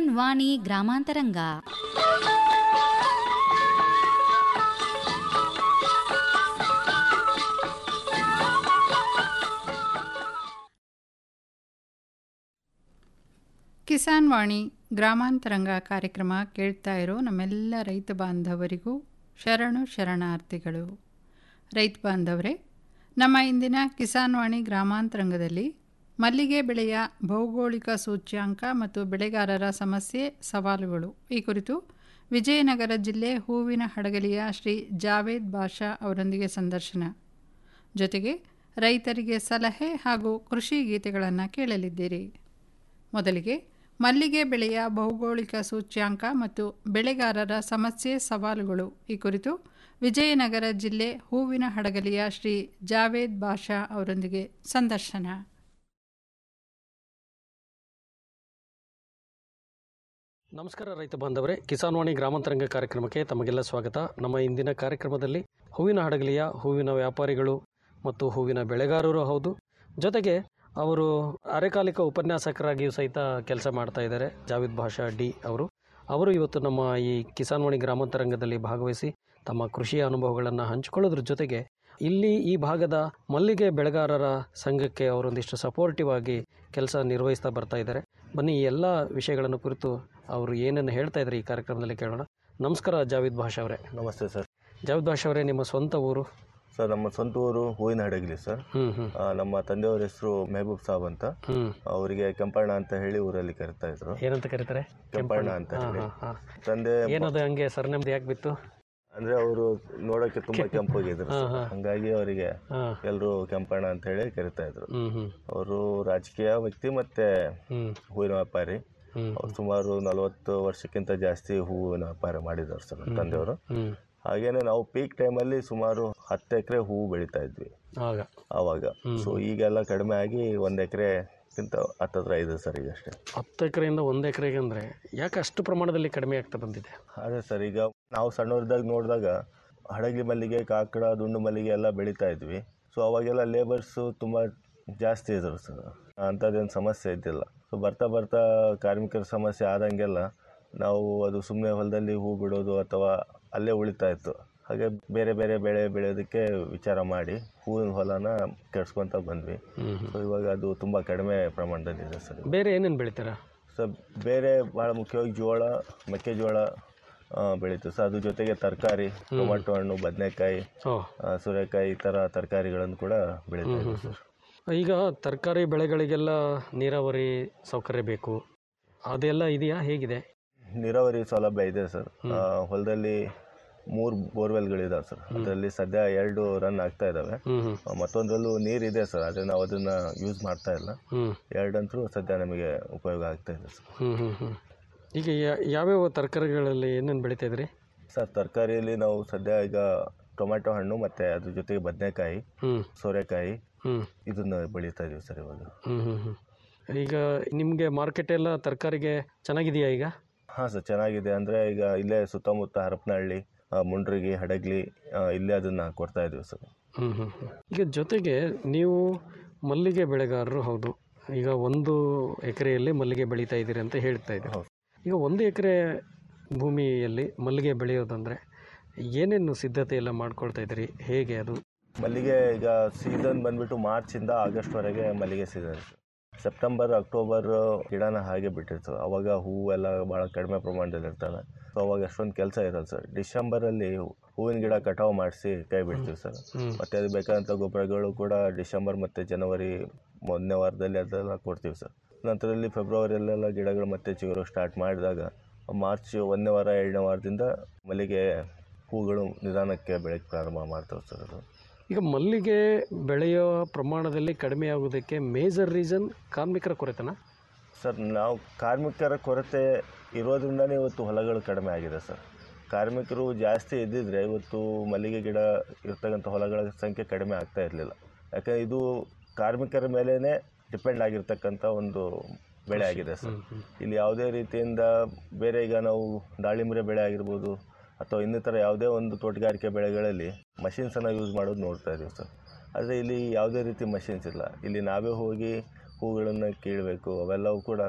ವಾಣಿ ಗ್ರಾಮಾಂತರಂಗ ಕಿಸಾನ್ ವಾಣಿ ಗ್ರಾಮಾಂತರಂಗ ಕಾರ್ಯಕ್ರಮ ಕೇಳ್ತಾ ಇರೋ ನಮ್ಮೆಲ್ಲ ರೈತ ಬಾಂಧವರಿಗೂ ಶರಣು ಶರಣಾರ್ಥಿಗಳು ರೈತ ಬಾಂಧವರೇ ನಮ್ಮ ಇಂದಿನ ಕಿಸಾನ್ ವಾಣಿ ಗ್ರಾಮಾಂತರಂಗದಲ್ಲಿ ಮಲ್ಲಿಗೆ ಬೆಳೆಯ ಭೌಗೋಳಿಕ ಸೂಚ್ಯಾಂಕ ಮತ್ತು ಬೆಳೆಗಾರರ ಸಮಸ್ಯೆ ಸವಾಲುಗಳು ಈ ಕುರಿತು ವಿಜಯನಗರ ಜಿಲ್ಲೆ ಹೂವಿನ ಹಡಗಲಿಯ ಶ್ರೀ ಜಾವೇದ್ ಬಾಷಾ ಅವರೊಂದಿಗೆ ಸಂದರ್ಶನ ಜೊತೆಗೆ ರೈತರಿಗೆ ಸಲಹೆ ಹಾಗೂ ಕೃಷಿ ಗೀತೆಗಳನ್ನು ಕೇಳಲಿದ್ದೀರಿ ಮೊದಲಿಗೆ ಮಲ್ಲಿಗೆ ಬೆಳೆಯ ಭೌಗೋಳಿಕ ಸೂಚ್ಯಾಂಕ ಮತ್ತು ಬೆಳೆಗಾರರ ಸಮಸ್ಯೆ ಸವಾಲುಗಳು ಈ ಕುರಿತು ವಿಜಯನಗರ ಜಿಲ್ಲೆ ಹೂವಿನ ಹಡಗಲಿಯ ಶ್ರೀ ಜಾವೇದ್ ಬಾಷಾ ಅವರೊಂದಿಗೆ ಸಂದರ್ಶನ ನಮಸ್ಕಾರ ರೈತ ಬಾಂಧವರೇ ಕಿಸಾನ್ ವಾಣಿ ಗ್ರಾಮಾಂತರಂಗ ಕಾರ್ಯಕ್ರಮಕ್ಕೆ ತಮಗೆಲ್ಲ ಸ್ವಾಗತ ನಮ್ಮ ಇಂದಿನ ಕಾರ್ಯಕ್ರಮದಲ್ಲಿ ಹೂವಿನ ಹಡಗಲಿಯ ಹೂವಿನ ವ್ಯಾಪಾರಿಗಳು ಮತ್ತು ಹೂವಿನ ಬೆಳೆಗಾರರು ಹೌದು ಜೊತೆಗೆ ಅವರು ಅರೆಕಾಲಿಕ ಉಪನ್ಯಾಸಕರಾಗಿಯೂ ಸಹಿತ ಕೆಲಸ ಮಾಡ್ತಾ ಇದ್ದಾರೆ ಜಾವೇದ್ ಭಾಷಾ ಡಿ ಅವರು ಅವರು ಇವತ್ತು ನಮ್ಮ ಈ ಕಿಸಾನ್ ವಾಣಿ ಗ್ರಾಮಾಂತರಂಗದಲ್ಲಿ ಭಾಗವಹಿಸಿ ತಮ್ಮ ಕೃಷಿಯ ಅನುಭವಗಳನ್ನು ಹಂಚಿಕೊಳ್ಳೋದ್ರ ಜೊತೆಗೆ ಇಲ್ಲಿ ಈ ಭಾಗದ ಮಲ್ಲಿಗೆ ಬೆಳೆಗಾರರ ಸಂಘಕ್ಕೆ ಅವರೊಂದಿಷ್ಟು ಸಪೋರ್ಟಿವ್ ಆಗಿ ಕೆಲಸ ನಿರ್ವಹಿಸ್ತಾ ಬರ್ತಾ ಇದ್ದಾರೆ ಬನ್ನಿ ಈ ಎಲ್ಲ ವಿಷಯಗಳನ್ನು ಕುರಿತು ಅವರು ಏನನ್ನು ಹೇಳ್ತಾ ಇದ್ದಾರೆ ಈ ಕಾರ್ಯಕ್ರಮದಲ್ಲಿ ಕೇಳೋಣ ನಮಸ್ಕಾರ ಜಾವೇದ್ ಭಾಷಾ ಅವರೇ ನಮಸ್ತೆ ಸರ್ ಜಾವೇದ್ ಭಾಷಾ ಅವರೇ ನಿಮ್ಮ ಸ್ವಂತ ಊರು ಸರ್ ನಮ್ಮ ಸ್ವಂತ ಊರು ಹೂವಿನ ಹಡಗಲಿ ಸರ್ ಹ್ಞೂ ಹ್ಞೂ ಆ, ನಮ್ಮ ತಂದೆಯವರ ಹೆಸರು ಮೆಹಬೂಬ್ ಸಾಬ್ ಅಂತ ಹ್ಞೂ ಅವರಿಗೆ ಕೆಂಪಣ್ಣ ಅಂತ ಹೇಳಿ ಊರಲ್ಲಿ ಕರಿತಾ ಇದ್ರು ಏನಂತ ಕರೀತಾರೆ ಕೆಂಪಣ್ಣ ಅಂತ ಹಾಂ ಹೇಳಿ ಹಾಂ ಹಾಂ ತಂದೆ ಏನದು ಹಂಗೆ ಸರ್ನೆಮ್ದು ಯಾಕೆ ಬಿತ್ತು ಅಂದ್ರೆ ಅವರು ನೋಡೋಕೆ ತುಂಬಾ ಕೆಂಪಗಿದ್ರು ಹಾಂ ಸರ್. ಹಾಂ ಹಂಗಾಗಿ ಅವರಿಗೆ ಹಾಂ ಎಲ್ಲರೂ ಕೆಂಪಣ್ಣ ಅಂತ ಹೇಳಿ ಕರಿತಾ ಇದ್ರು ಹ್ಞೂ ಹ್ಞೂ ಅವರು ರಾಜಕೀಯ ವ್ಯಕ್ತಿ ಮತ್ತೆ ಹ್ಞೂ ಹೂವಿನ ವ್ಯಾಪಾರಿ ಹ್ಞೂ ಅವ್ರು ಸುಮಾರು ನಲವತ್ತು ವರ್ಷಕ್ಕಿಂತ ಜಾಸ್ತಿ ಹೂವಿನ ವ್ಯಾಪಾರ ಮಾಡಿದವರು ಸರ್ ನಮ್ಮ ತಂದೆಯವರು ಹ್ಞೂ ಹಾಗೇನೆ ನಾವು ಪೀಕ್ ಟೈಮಲ್ಲಿ ಸುಮಾರು ಹತ್ತು ಎಕರೆ ಹೂವು ಬೆಳೀತಾ ಇದ್ವಿ ಆಗ ಆವಾಗ ಸೊ ಈಗೆಲ್ಲ ಕಡಿಮೆ ಆಗಿ ಒಂದು ಎಕರೆಗಿಂತ ಹತ್ತತ್ರ ಇದೆ ಸರ್ ಈಗ ಅಷ್ಟೇ ಹತ್ತು ಎಕರೆಯಿಂದ ಒಂದು ಎಕರೆಗೆ ಅಂದರೆ ಯಾಕೆ ಅಷ್ಟು ಪ್ರಮಾಣದಲ್ಲಿ ಕಡಿಮೆ ಆಗ್ತಾ ಬಂದಿದೆ ಅದೇ ಸರ್ ಈಗ ನಾವು ಸಣ್ಣವ್ರದಾಗ ನೋಡಿದಾಗ ಹಡಗಲಿ ಮಲ್ಲಿಗೆ ಕಾಕಡ ದುಂಡು ಮಲ್ಲಿಗೆ ಎಲ್ಲ ಬೆಳೀತಾ ಇದ್ವಿ ಸೊ ಅವಾಗೆಲ್ಲ ಲೇಬರ್ಸು ತುಂಬ ಜಾಸ್ತಿ ಇದ್ರು ಸರ್ ಅಂಥದ್ದೇನು ಸಮಸ್ಯೆ ಇದ್ದಿಲ್ಲ ಸೊ ಬರ್ತಾ ಬರ್ತಾ ಕಾರ್ಮಿಕರ ಸಮಸ್ಯೆ ಆದಂಗೆಲ್ಲ ನಾವು ಅದು ಸುಮ್ಮನೆ ಹೊಲದಲ್ಲಿ ಹೂ ಬಿಡೋದು ಅಥವಾ ಅಲ್ಲೇ ಉಳಿತಾ ಇತ್ತು ಹಾಗೆ ಬೇರೆ ಬೇರೆ ಬೆಳೆ ಬೆಳೆಯೋದಕ್ಕೆ ವಿಚಾರ ಮಾಡಿ ಹೂವಿನ ಹೊಲನ ಕೆಡ್ಸ್ಕೊತ ಬಂದ್ವಿ ಹ್ಞೂ ಸೊ ಇವಾಗ ಅದು ತುಂಬ ಕಡಿಮೆ ಪ್ರಮಾಣದಲ್ಲಿದೆ ಸರ್ ಬೇರೆ ಏನೇನು ಬೆಳಿತೀರಾ ಸೊ ಬೇರೆ ಭಾಳ ಮುಖ್ಯವಾಗಿ ಜೋಳ ಮೆಕ್ಕೆಜೋಳ ಆ, ಬೆಳೀತೀವಿ ಸೊ ಅದ್ರ ಜೊತೆಗೆ ತರಕಾರಿ ಟೊಮಾಟೊ ಹಣ್ಣು ಬದನೆಕಾಯಿ ಓ ಸೂರ್ಯಕಾಯಿ ಈ ಥರ ತರಕಾರಿಗಳನ್ನು ಕೂಡ ಬೆಳೀತಾ ಇದ್ದೀವಿ ಸರ್ ಈಗ ತರಕಾರಿ ಬೆಳೆಗಳಿಗೆಲ್ಲ ನೀರಾವರಿ ಸೌಕರ್ಯ ಬೇಕು ಅದೆಲ್ಲ ಇದೆಯಾ ಹೇಗಿದೆ ನೀರಾವರಿ ಸೌಲಭ್ಯ ಇದೆ ಸರ್ ಆ, ಹೊಲದಲ್ಲಿ ಮೂರು ಬೋರ್ವೆಲ್ಗಳಿದಾವೆ ಸರ್ ಅದರಲ್ಲಿ ಸದ್ಯ ಎರಡು ರನ್ ಆಗ್ತಾ ಇದ್ದಾವೆ ಹ್ಞೂ ಹ್ಞೂ ಆ, ಮತ್ತೊಂದರಲ್ಲೂ ನೀರಿದೆ ಸರ್ ಆದರೆ ನಾವು ಅದನ್ನು ಯೂಸ್ ಮಾಡ್ತಾ ಇಲ್ಲ ಹ್ಞೂ ಎರಡಂತರೂ ಸದ್ಯ ನಮಗೆ ಉಪಯೋಗ ಆಗ್ತಾ ಇದೆ ಸರ್ ಹ್ಞೂ ಹ್ಞೂ ಹ್ಞೂ ಈಗ ಯಾ- ಯಾವ್ಯಾವ ತರಕಾರಿಗಳಲ್ಲಿ ಏನೇನು ಬೆಳೀತಾ ಇದ್ರಿ ಸರ್ ತರಕಾರಿಯಲ್ಲಿ ನಾವು ಸದ್ಯ ಈಗ ಟೊಮ್ಯಾಟೊ ಹಣ್ಣು ಮತ್ತು ಅದ್ರ ಜೊತೆಗೆ ಬದನೆಕಾಯಿ ಹ್ಞೂ ಸೋರೆಕಾಯಿ ಹ್ಞೂ ಇದನ್ನು ಬೆಳೀತಾ ಇದೀವಿ ಸರ್ ಇವಾಗ ಹ್ಞೂ ಹ್ಞೂ ಹ್ಞೂ ಈಗ ನಿಮಗೆ ಮಾರ್ಕೆಟ್ ಎಲ್ಲ ತರಕಾರಿಗೆ ಚೆನ್ನಾಗಿದೆಯಾ ಈಗ ಹಾಂ ಸರ್ ಚೆನ್ನಾಗಿದೆ ಅಂದರೆ ಈಗ ಇಲ್ಲೇ ಸುತ್ತಮುತ್ತ ಹರಪನಹಳ್ಳಿ ಆ, ಮುಂಡ್ರಿಗಿ ಹಡಗ್ಲಿ ಆ, ಇಲ್ಲೇ ಅದನ್ನು ಕೊಡ್ತಾ ಇದ್ದೀವಿ ಸರ್ ಹ್ಞೂ ಹ್ಞೂ ಹ್ಞೂ ಈಗ ಜೊತೆಗೆ ನೀವು ಮಲ್ಲಿಗೆ ಬೆಳೆಗಾರರು ಹೌದು ಈಗ ಒಂದು ಎಕರೆಯಲ್ಲಿ ಮಲ್ಲಿಗೆ ಬೆಳೀತಾ ಇದ್ದೀರಿ ಅಂತ ಹೇಳ್ತಾ ಇದ್ದೀರಿ ಹೌದು. ಈಗ ಒಂದು ಎಕರೆ ಭೂಮಿಯಲ್ಲಿ ಮಲ್ಲಿಗೆ ಬೆಳೆಯೋದಂದರೆ ಏನೇನು ಸಿದ್ಧತೆ ಎಲ್ಲ ಮಾಡ್ಕೊಳ್ತಾ ಇದ್ದೀರಿ ಹೇಗೆ ಅದು ಮಲ್ಲಿಗೆ ಈಗ ಸೀಸನ್ ಬಂದ್ಬಿಟ್ಟು ಮಾರ್ಚಿಂದ ಆಗಸ್ಟ್ವರೆಗೆ ಮಲ್ಲಿಗೆ ಸೀಸನ್ ಸೆಪ್ಟೆಂಬರ್ ಅಕ್ಟೋಬರ್ ಗಿಡನ ಹಾಗೆ ಬಿಟ್ಟಿರ್ತದೆ ಅವಾಗ ಹೂವೆಲ್ಲ ಭಾಳ ಕಡಿಮೆ ಪ್ರಮಾಣದಲ್ಲಿ ಇರ್ತವೆ ಸೊ ಅವಾಗ ಅಷ್ಟೊಂದು ಕೆಲಸ ಇರಲ್ಲ ಸರ್ ಡಿಸೆಂಬರಲ್ಲಿ ಹೂವಿನ ಗಿಡ ಕಟಾವು ಮಾಡಿಸಿ ಕೈ ಬಿಡ್ತೀವಿ ಸರ್ ಹ್ಮ್. ಮತ್ತು ಅದು ಬೇಕಾದಂಥ ಗೊಬ್ಬರಗಳು ಕೂಡ ಡಿಸೆಂಬರ್ ಮತ್ತು ಜನವರಿ ಮೊದಲನೇ ವಾರದಲ್ಲಿ ಅದೆಲ್ಲ ಕೊಡ್ತೀವಿ ಸರ್ ನಂತರದಲ್ಲಿ ಫೆಬ್ರವರಿಯಲ್ಲೆಲ್ಲ ಗಿಡಗಳು ಮತ್ತೆ ಚಿಗುರು ಸ್ಟಾರ್ಟ್ ಮಾಡಿದಾಗ ಮಾರ್ಚ್ ಒಂದನೇ ವಾರ ಎರಡನೇ ವಾರದಿಂದ ಮಲ್ಲಿಗೆ ಹೂಗಳು ನಿಧಾನಕ್ಕೆ ಬೆಳಗ್ಗೆ ಪ್ರಾರಂಭ ಮಾಡ್ತವೆ ಸರ್ ಅದು ಈಗ ಮಲ್ಲಿಗೆ ಬೆಳೆಯೋ ಪ್ರಮಾಣದಲ್ಲಿ ಕಡಿಮೆ ಆಗೋದಕ್ಕೆ ಮೇಜರ್ ರೀಸನ್ ಕಾರ್ಮಿಕರ ಕೊರತೆನಾ ಸರ್ ನಾವು ಕಾರ್ಮಿಕರ ಕೊರತೆ ಇರೋದ್ರಿಂದನೇ ಇವತ್ತು ಹೊಲಗಳು ಕಡಿಮೆ ಆಗಿದೆ ಸರ್ ಕಾರ್ಮಿಕರು ಜಾಸ್ತಿ ಇದ್ದಿದ್ರೆ ಇವತ್ತು ಮಲ್ಲಿಗೆ ಗಿಡ ಇರ್ತಕ್ಕಂಥ ಹೊಲಗಳ ಸಂಖ್ಯೆ ಕಡಿಮೆ ಆಗ್ತಾ ಇರಲಿಲ್ಲ ಯಾಕಂದರೆ ಇದು ಕಾರ್ಮಿಕರ ಮೇಲೇ ಡಿಪೆಂಡ್ ಆಗಿರ್ತಕ್ಕಂಥ ಒಂದು ಬೆಳೆ ಆಗಿದೆ ಸರ್ ಇಲ್ಲಿ ಯಾವುದೇ ರೀತಿಯಿಂದ ಬೇರೆ ಈಗ ನಾವು ದಾಳಿಂಬರೆ ಬೆಳೆ ಆಗಿರ್ಬೋದು ಅಥವಾ ಇನ್ನಿತರ ಯಾವುದೇ ಒಂದು ತೋಟಗಾರಿಕೆ ಬೆಳೆಗಳಲ್ಲಿ ಮಷಿನ್ಸನ್ನು ಯೂಸ್ ಮಾಡೋದು ನೋಡ್ತಾ ಇದ್ದೀವಿ ಸರ್ ಆದರೆ ಇಲ್ಲಿ ಯಾವುದೇ ರೀತಿ ಮಷಿನ್ಸ್ ಇಲ್ಲ ಇಲ್ಲಿ ನಾವೇ ಹೋಗಿ ಹೂಗಳನ್ನು ಕೀಳಬೇಕು ಅವೆಲ್ಲವೂ ಕೂಡ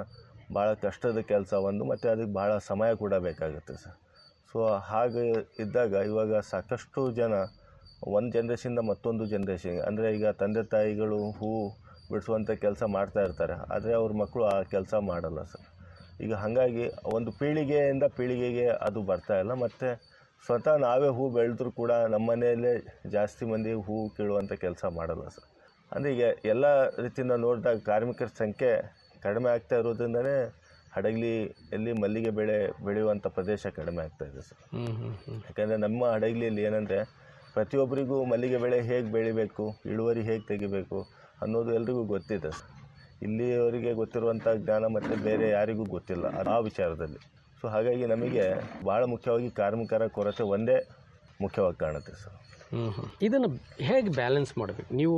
ಭಾಳ ಕಷ್ಟದ ಕೆಲಸ ಒಂದು ಮತ್ತು ಅದಕ್ಕೆ ಭಾಳ ಸಮಯ ಕೂಡ ಬೇಕಾಗುತ್ತೆ ಸರ್ ಸೊ ಹಾಗೆ ಇದ್ದಾಗ ಇವಾಗ ಸಾಕಷ್ಟು ಜನ ಒಂದು ಜನ್ರೇಷನಿಂದ ಮತ್ತೊಂದು ಜನ್ರೇಷನ್ಗೆ ಅಂದರೆ ಈಗ ತಂದೆ ತಾಯಿಗಳು ಹೂ ಬಿಡಿಸುವಂಥ ಕೆಲಸ ಮಾಡ್ತಾ ಇರ್ತಾರೆ ಆದರೆ ಅವ್ರ ಮಕ್ಕಳು ಆ ಕೆಲಸ ಮಾಡಲ್ಲ ಸರ್ ಈಗ ಹಾಗಾಗಿ ಒಂದು ಪೀಳಿಗೆಯಿಂದ ಪೀಳಿಗೆಗೆ ಅದು ಬರ್ತಾ ಇಲ್ಲ ಮತ್ತು ಸ್ವತಃ ನಾವೇ ಹೂ ಬೆಳೆದ್ರೂ ಕೂಡ ನಮ್ಮ ಮನೆಯಲ್ಲೇ ಜಾಸ್ತಿ ಮಂದಿ ಹೂ ಕೀಳುವಂಥ ಕೆಲಸ ಮಾಡಲ್ಲ ಸರ್ ಅಂದರೆ ಈಗ ಎಲ್ಲ ರೀತಿಯಿಂದ ನೋಡಿದಾಗ ಕಾರ್ಮಿಕರ ಸಂಖ್ಯೆ ಕಡಿಮೆ ಆಗ್ತಾ ಇರೋದ್ರಿಂದನೇ ಹಡಗಲಿ ಎಲ್ಲಿ ಮಲ್ಲಿಗೆ ಬೆಳೆ ಬೆಳೆಯುವಂಥ ಪ್ರದೇಶ ಕಡಿಮೆ ಆಗ್ತಾ ಇದೆ ಸರ್ ಹ್ಞೂ ಹ್ಞೂ ಹ್ಞೂ ಯಾಕಂದರೆ ನಮ್ಮ ಹಡಗಲಿಯಲ್ಲಿ ಏನಂದರೆ ಪ್ರತಿಯೊಬ್ಬರಿಗೂ ಮಲ್ಲಿಗೆ ಬೆಳೆ ಹೇಗೆ ಬೆಳಿಬೇಕು ಇಳುವರಿ ಹೇಗೆ ತೆಗಿಬೇಕು ಅನ್ನೋದು ಎಲ್ರಿಗೂ ಗೊತ್ತಿದೆ ಸರ್ ಇಲ್ಲಿಯವರಿಗೆ ಗೊತ್ತಿರುವಂಥ ಜ್ಞಾನ ಮತ್ತು ಬೇರೆ ಯಾರಿಗೂ ಗೊತ್ತಿಲ್ಲ ಆ ವಿಚಾರದಲ್ಲಿ ಸೊ ಹಾಗಾಗಿ ನಮಗೆ ಭಾಳ ಮುಖ್ಯವಾಗಿ ಕಾರ್ಮಿಕರ ಕೊರತೆ ಒಂದೇ ಮುಖ್ಯವಾಗಿ ಕಾಣುತ್ತೆ ಸರ್ ಹ್ಞೂ ಹ್ಞೂ ಇದನ್ನು ಹೇಗೆ ಬ್ಯಾಲೆನ್ಸ್ ಮಾಡಬೇಕು ನೀವು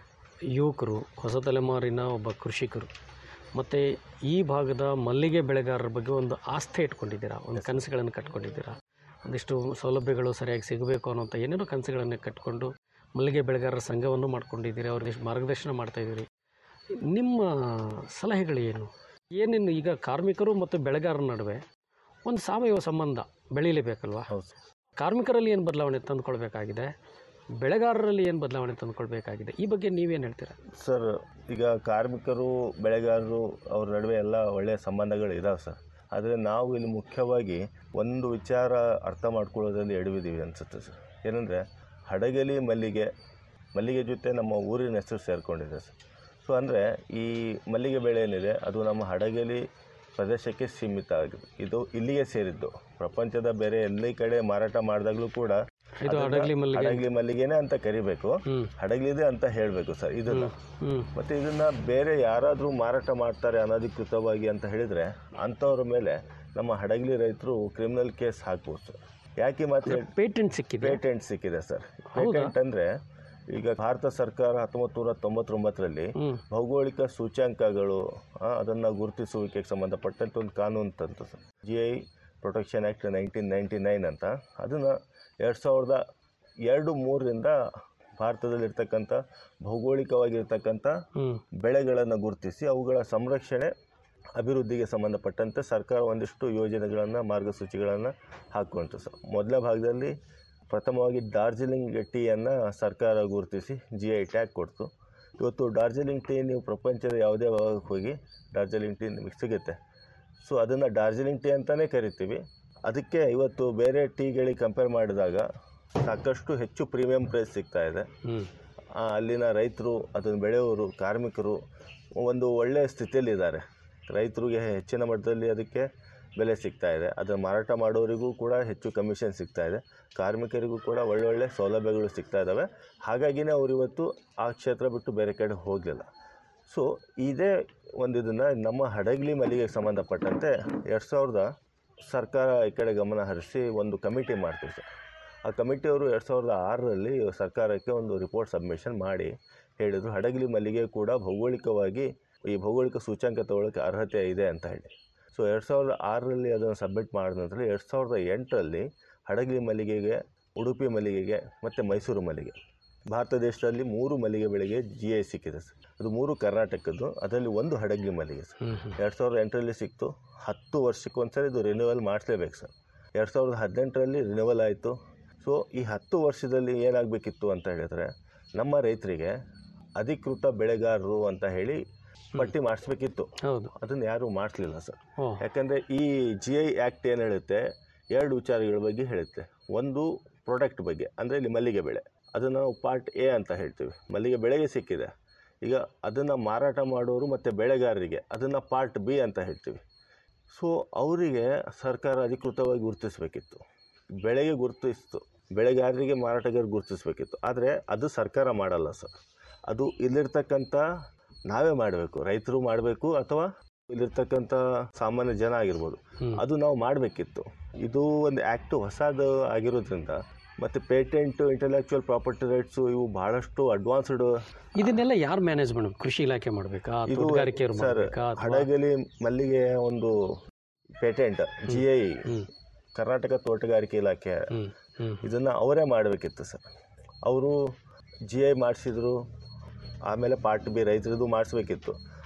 ಯುವಕರು ಹೊಸ ತಲೆಮಾರಿನ ಒಬ್ಬ ಕೃಷಿಕರು ಮತ್ತು ಈ ಭಾಗದ ಮಲ್ಲಿಗೆ ಬೆಳೆಗಾರರ ಬಗ್ಗೆ ಒಂದು ಆಸ್ಥೆ ಇಟ್ಕೊಂಡಿದ್ದೀರಾ ಒಂದು ಕನಸುಗಳನ್ನು ಕಟ್ಕೊಂಡಿದ್ದೀರಾ ಒಂದಿಷ್ಟು ಸೌಲಭ್ಯಗಳು ಸರಿಯಾಗಿ ಸಿಗಬೇಕು ಅನ್ನೋಂಥ ಏನೇನೋ ಕನಸುಗಳನ್ನು ಕಟ್ಕೊಂಡು ಮಲ್ಲಿಗೆ ಬೆಳೆಗಾರರ ಸಂಘವನ್ನು ಮಾಡ್ಕೊಂಡಿದ್ದೀರಿ ಅವ್ರಿಗೆ ಮಾರ್ಗದರ್ಶನ ಮಾಡ್ತಾಯಿದ್ದೀರಿ ನಿಮ್ಮ ಸಲಹೆಗಳು ಏನು ಏನೇನು ಈಗ ಕಾರ್ಮಿಕರು ಮತ್ತು ಬೆಳೆಗಾರರ ನಡುವೆ ಒಂದು ಸಾವಯವ ಸಂಬಂಧ ಬೆಳೀಲೇಬೇಕಲ್ವಾ ಹೌದು ಸರ್ ಕಾರ್ಮಿಕರಲ್ಲಿ ಏನು ಬದಲಾವಣೆ ತಂದುಕೊಳ್ಬೇಕಾಗಿದೆ ಬೆಳೆಗಾರರಲ್ಲಿ ಏನು ಬದಲಾವಣೆ ತಂದುಕೊಳ್ಬೇಕಾಗಿದೆ ಈ ಬಗ್ಗೆ ನೀವೇನು ಹೇಳ್ತೀರಾ ಸರ್ ಈಗ ಕಾರ್ಮಿಕರು ಬೆಳೆಗಾರರು ಅವ್ರ ನಡುವೆ ಎಲ್ಲ ಒಳ್ಳೆಯ ಸಂಬಂಧಗಳು ಇದಾವೆ ಸರ್ ಆದರೆ ನಾವು ಇಲ್ಲಿ ಮುಖ್ಯವಾಗಿ ಒಂದು ವಿಚಾರ ಅರ್ಥ ಮಾಡ್ಕೊಳ್ಳೋದ್ರಲ್ಲಿ ಎಡವಿದ್ದೀವಿ ಅನಿಸುತ್ತೆ ಸರ್ ಏನಂದರೆ ಹಡಗಲಿ ಮಲ್ಲಿಗೆ ಮಲ್ಲಿಗೆ ಜೊತೆ ನಮ್ಮ ಊರಿನ ಹೆಸರು ಸೇರಿಕೊಂಡಿದೆ ಸರ್ ಸೊ ಅಂದರೆ ಈ ಮಲ್ಲಿಗೆ ಬೆಳೆ ಏನಿದೆ ಅದು ನಮ್ಮ ಹಡಗಲಿ ಪ್ರದೇಶಕ್ಕೆ ಸೀಮಿತ ಆಗಿದೆ ಇದು ಇಲ್ಲಿಗೆ ಸೇರಿದ್ದು ಪ್ರಪಂಚದ ಬೇರೆ ಎಲ್ಲಿ ಕಡೆ ಮಾರಾಟ ಮಾಡಿದಾಗಲೂ ಕೂಡ ಇದು ಅದನ್ನ ಹಡಗಲಿ ಮಲ್ಲಿಗೆ ಹಡಗಲಿ ಮಲ್ಲಿಗೆನೇ ಅಂತ ಕರಿಬೇಕು ಹ್ಞೂ ಹಡಗಲಿದೆ ಅಂತ ಹೇಳಬೇಕು ಸರ್ ಇದನ್ನು ಹ್ಞೂ ಮತ್ತು ಇದನ್ನು ಬೇರೆ ಯಾರಾದರೂ ಮಾರಾಟ ಮಾಡ್ತಾರೆ ಅನಧಿಕೃತವಾಗಿ ಅಂತ ಹೇಳಿದರೆ ಅಂಥವ್ರ ಮೇಲೆ ನಮ್ಮ ಹಡಗಲಿ ರೈತರು ಕ್ರಿಮಿನಲ್ ಕೇಸ್ ಹಾಕ್ಬೋದು ಸರ್ ಯಾಕೆ ಮಾತು ಪೇಟೆಂಟ್ ಸಿಕ್ಕಿದೆ ಪೇಟೆಂಟ್ ಸಿಕ್ಕಿದೆ ಸರ್ ಹೌದಾ? ಪೇಟೆಂಟ್ ಅಂದರೆ ಈಗ ಭಾರತ ಸರ್ಕಾರ ಹತ್ತೊಂಬತ್ತು ನೂರ ತೊಂಬತ್ತೊಂಬತ್ತರಲ್ಲಿ ಹ್ಞೂ ಭೌಗೋಳಿಕ ಸೂಚ್ಯಾಂಕಗಳು ಅದನ್ನು ಗುರುತಿಸುವಿಕೆಗೆ ಸಂಬಂಧಪಟ್ಟಂತೆ ಒಂದು ಕಾನೂನು ತಂತು sir G I protection act nineteen ninety nine ಅಂತ ಅದನ್ನು ಎರಡು ಸಾವಿರದ ಎರಡು ಮೂರರಿಂದ ಭಾರತದಲ್ಲಿರ್ತಕ್ಕಂಥ ಭೌಗೋಳಿಕವಾಗಿರ್ತಕ್ಕಂಥ ಹ್ಞೂ ಬೆಳೆಗಳನ್ನು ಗುರುತಿಸಿ ಅವುಗಳ ಸಂರಕ್ಷಣೆ ಅಭಿವೃದ್ಧಿಗೆ ಸಂಬಂಧಪಟ್ಟಂತೆ ಸರ್ಕಾರ ಒಂದಿಷ್ಟು ಯೋಜನೆಗಳನ್ನು ಮಾರ್ಗಸೂಚಿಗಳನ್ನು ಹಾಕ್ಕೊಂತು ಸರ್ ಮೊದಲ ಭಾಗದಲ್ಲಿ ಪ್ರಥಮವಾಗಿ ಡಾರ್ಜಿಲಿಂಗ್ ಟೀಯನ್ನು ಸರ್ಕಾರ ಗುರುತಿಸಿ ಜಿ ಐ ಟ್ಯಾಗ್ ಕೊಡ್ತು ಇವತ್ತು ಡಾರ್ಜಿಲಿಂಗ್ ಟೀ ನೀವು ಪ್ರಪಂಚದ ಯಾವುದೇ ಭಾಗಕ್ಕೆ ಹೋಗಿ ಡಾರ್ಜಿಲಿಂಗ್ ಟೀ ನಿಮಗೆ ಸಿಗುತ್ತೆ ಸೊ ಅದನ್ನು ಡಾರ್ಜಿಲಿಂಗ್ ಟೀ ಅಂತಲೇ ಕರಿತೀವಿ ಅದಕ್ಕೆ ಇವತ್ತು ಬೇರೆ ಟೀಗಳಿಗೆ ಕಂಪೇರ್ ಮಾಡಿದಾಗ ಸಾಕಷ್ಟು ಹೆಚ್ಚು ಪ್ರೀಮಿಯಂ ಪ್ರೈಸ್ ಸಿಗ್ತಾ ಇದೆ ಹ್ಞೂ ಆ, ಅಲ್ಲಿನ ರೈತರು ಅದನ್ನು ಬೆಳೆಯೋರು ಕಾರ್ಮಿಕರು ಒಂದು ಒಳ್ಳೆಯ ಸ್ಥಿತಿಯಲ್ಲಿದ್ದಾರೆ ರೈತರಿಗೆ ಹೆಚ್ಚಿನ ಮಟ್ಟದಲ್ಲಿ ಅದಕ್ಕೆ ಬೆಲೆ ಸಿಗ್ತಾ ಇದೆ ಅದನ್ನು ಮಾರಾಟ ಮಾಡೋರಿಗೂ ಕೂಡ ಹೆಚ್ಚು ಕಮಿಷನ್ ಸಿಗ್ತಾ ಇದೆ ಕಾರ್ಮಿಕರಿಗೂ ಕೂಡ ಒಳ್ಳೊಳ್ಳೆ ಸೌಲಭ್ಯಗಳು ಸಿಗ್ತಾ ಇದ್ದಾವೆ ಹಾಗಾಗಿನೇ ಅವರು ಇವತ್ತು ಆ ಕ್ಷೇತ್ರ ಬಿಟ್ಟು ಬೇರೆ ಕಡೆ ಹೋಗಲಿಲ್ಲ ಸೊ ಇದೇ ಒಂದು ಇದನ್ನು ನಮ್ಮ ಹಡಗಲಿ ಮಲ್ಲಿಗೆಗೆ ಸಂಬಂಧಪಟ್ಟಂತೆ ಎರಡು ಸಾವಿರದ ಸರ್ಕಾರ ಈ ಕಡೆ ಗಮನ ಹರಿಸಿ ಒಂದು ಕಮಿಟಿ ಮಾಡ್ತೀವಿ ಸರ್ ಆ ಕಮಿಟಿಯವರು ಎರಡು ಸಾವಿರದ ಆರರಲ್ಲಿ ಸರ್ಕಾರಕ್ಕೆ ಒಂದು ರಿಪೋರ್ಟ್ ಸಬ್ಮಿಷನ್ ಮಾಡಿ ಹೇಳಿದರು ಹಡಗಲಿ ಮಲ್ಲಿಗೆ ಕೂಡ ಭೌಗೋಳಿಕವಾಗಿ ಈ ಭೌಗೋಳಿಕ ಸೂಚ್ಯಂಕ ತಗೊಳ್ಳೋಕ್ಕೆ ಅರ್ಹತೆ ಇದೆ ಅಂತ ಹೇಳಿ ಸೊ ಎರಡು ಸಾವಿರದ ಆರರಲ್ಲಿ ಅದನ್ನು ಸಬ್ಮಿಟ್ ಮಾಡಿದ ನಂತರ ಎರಡು ಸಾವಿರದ ಎಂಟರಲ್ಲಿ ಹಡಗಲಿ ಮಲ್ಲಿಗೆಗೆ ಉಡುಪಿ ಮಲ್ಲಿಗೆಗೆ ಮತ್ತು ಮೈಸೂರು ಮಲ್ಲಿಗೆ ಭಾರತ ದೇಶದಲ್ಲಿ ಮೂರು ಮಲ್ಲಿಗೆ ಬೆಳೆಗೆ ಜಿ ಐ ಸಿಕ್ಕಿದೆ ಸರ್ ಅದು ಮೂರು ಕರ್ನಾಟಕದ್ದು ಅದರಲ್ಲಿ ಒಂದು ಹಡಗಲಿ ಮಲ್ಲಿಗೆ ಸರ್ ಹ್ಞೂ ಹ್ಞೂ ಎರಡು ಸಾವಿರದ ಎಂಟರಲ್ಲಿ ಸಿಕ್ತು ಹತ್ತು ವರ್ಷಕ್ಕೊಂದ್ಸರಿ ಇದು ರಿನ್ಯೂವಲ್ ಮಾಡಿಸ್ಲೇಬೇಕು ಸರ್ ಎರಡು ಸಾವಿರದ ಹದಿನೆಂಟರಲ್ಲಿ ರಿನ್ಯೂವಲ್ ಆಯಿತು ಸೊ ಈ ಹತ್ತು ವರ್ಷದಲ್ಲಿ ಏನಾಗಬೇಕಿತ್ತು ಅಂತ ಹೇಳಿದ್ರೆ ನಮ್ಮ ರೈತರಿಗೆ ಅಧಿಕೃತ ಬೆಳೆಗಾರರು ಅಂತ ಹೇಳಿ ಪಟ್ಟಿ ಮಾಡಿಸ್ಬೇಕಿತ್ತು ಹೌದು ಅದನ್ನು ಯಾರೂ ಮಾಡಿಸ್ಲಿಲ್ಲ ಸರ್ ಓ ಯಾಕಂದರೆ ಈ ಜಿ ಐ ಆ್ಯಕ್ಟ್ ಏನು ಹೇಳುತ್ತೆ ಎರಡು ವಿಚಾರಗಳ ಬಗ್ಗೆ ಹೇಳುತ್ತೆ ಒಂದು ಪ್ರಾಡಕ್ಟ್ ಬಗ್ಗೆ ಅಂದರೆ ಇಲ್ಲಿ ಮಲ್ಲಿಗೆ ಬೆಳೆ ಅದನ್ನು ನಾವು ಪಾರ್ಟ್ ಎ ಅಂತ ಹೇಳ್ತೀವಿ ಮಲ್ಲಿಗೆ ಬೆಳೆಗೆ ಸಿಕ್ಕಿದೆ ಈಗ ಅದನ್ನು ಮಾರಾಟ ಮಾಡೋರು ಮತ್ತು ಬೆಳೆಗಾರರಿಗೆ ಅದನ್ನು ಪಾರ್ಟ್ ಬಿ ಅಂತ ಹೇಳ್ತೀವಿ ಸೊ ಅವರಿಗೆ ಸರ್ಕಾರ ಅಧಿಕೃತವಾಗಿ ಗುರುತಿಸಬೇಕಿತ್ತು ಬೆಳೆಗೆ ಗುರುತಿಸ್ತು ಬೆಳೆಗಾರರಿಗೆ ಮಾರಾಟಗಾರರಿಗೆ ಗುರುತಿಸಬೇಕಿತ್ತು ಆದರೆ ಅದು ಸರ್ಕಾರ ಮಾಡಲ್ಲ ಸರ್ ಅದು ಇಲ್ಲಿರ್ತಕ್ಕಂಥ ನಾವೇ ಮಾಡಬೇಕು ರೈತರು ಮಾಡಬೇಕು ಅಥವಾ ಇಲ್ಲಿರ್ತಕ್ಕಂಥ ಸಾಮಾನ್ಯ ಜನ ಆಗಿರ್ಬೋದು ಹ್ಮ್. ಅದು ನಾವು ಮಾಡಬೇಕಿತ್ತು ಇದು ಒಂದು ಆ್ಯಕ್ಟು ಹೊಸದು ಆಗಿರೋದ್ರಿಂದ ಮತ್ತು ಪೇಟೆಂಟು ಇಂಟೆಲೆಕ್ಚುವಲ್ ಪ್ರಾಪರ್ಟಿ ರೈಟ್ಸು ಇವು ಭಾಳಷ್ಟು ಅಡ್ವಾನ್ಸ್ಡ್ ಇದನ್ನೆಲ್ಲ ಯಾರು ಮ್ಯಾನೇಜ್ ಮಾಡಬೇಕು ಕೃಷಿ ಇಲಾಖೆ ಮಾಡಬೇಕಾ ಇದು ತೋಟಗಾರಿಕೆಯವರು ಸರ್ ಮಾಡಬೇಕಾ ಅಥವಾ ಹಡಗಲಿ ಮಲ್ಲಿಗೆ ಒಂದು ಪೇಟೆಂಟ್ ಜಿ ಐ ಹ್ಞೂ ಕರ್ನಾಟಕ ತೋಟಗಾರಿಕೆ ಇಲಾಖೆ ಹ್ಞೂ ಹ್ಞೂ ಇದನ್ನು ಅವರೇ ಮಾಡಬೇಕಿತ್ತು ಸರ್ ಅವರು ಜಿ ಐ ಮಾಡಿಸಿದ್ರು ಆಮೇಲೆ ಪಾರ್ಟ್ ಬಿ ರೈತರದ್ದು ಮಾಡಿಸ್ಬೇಕಿತ್ತು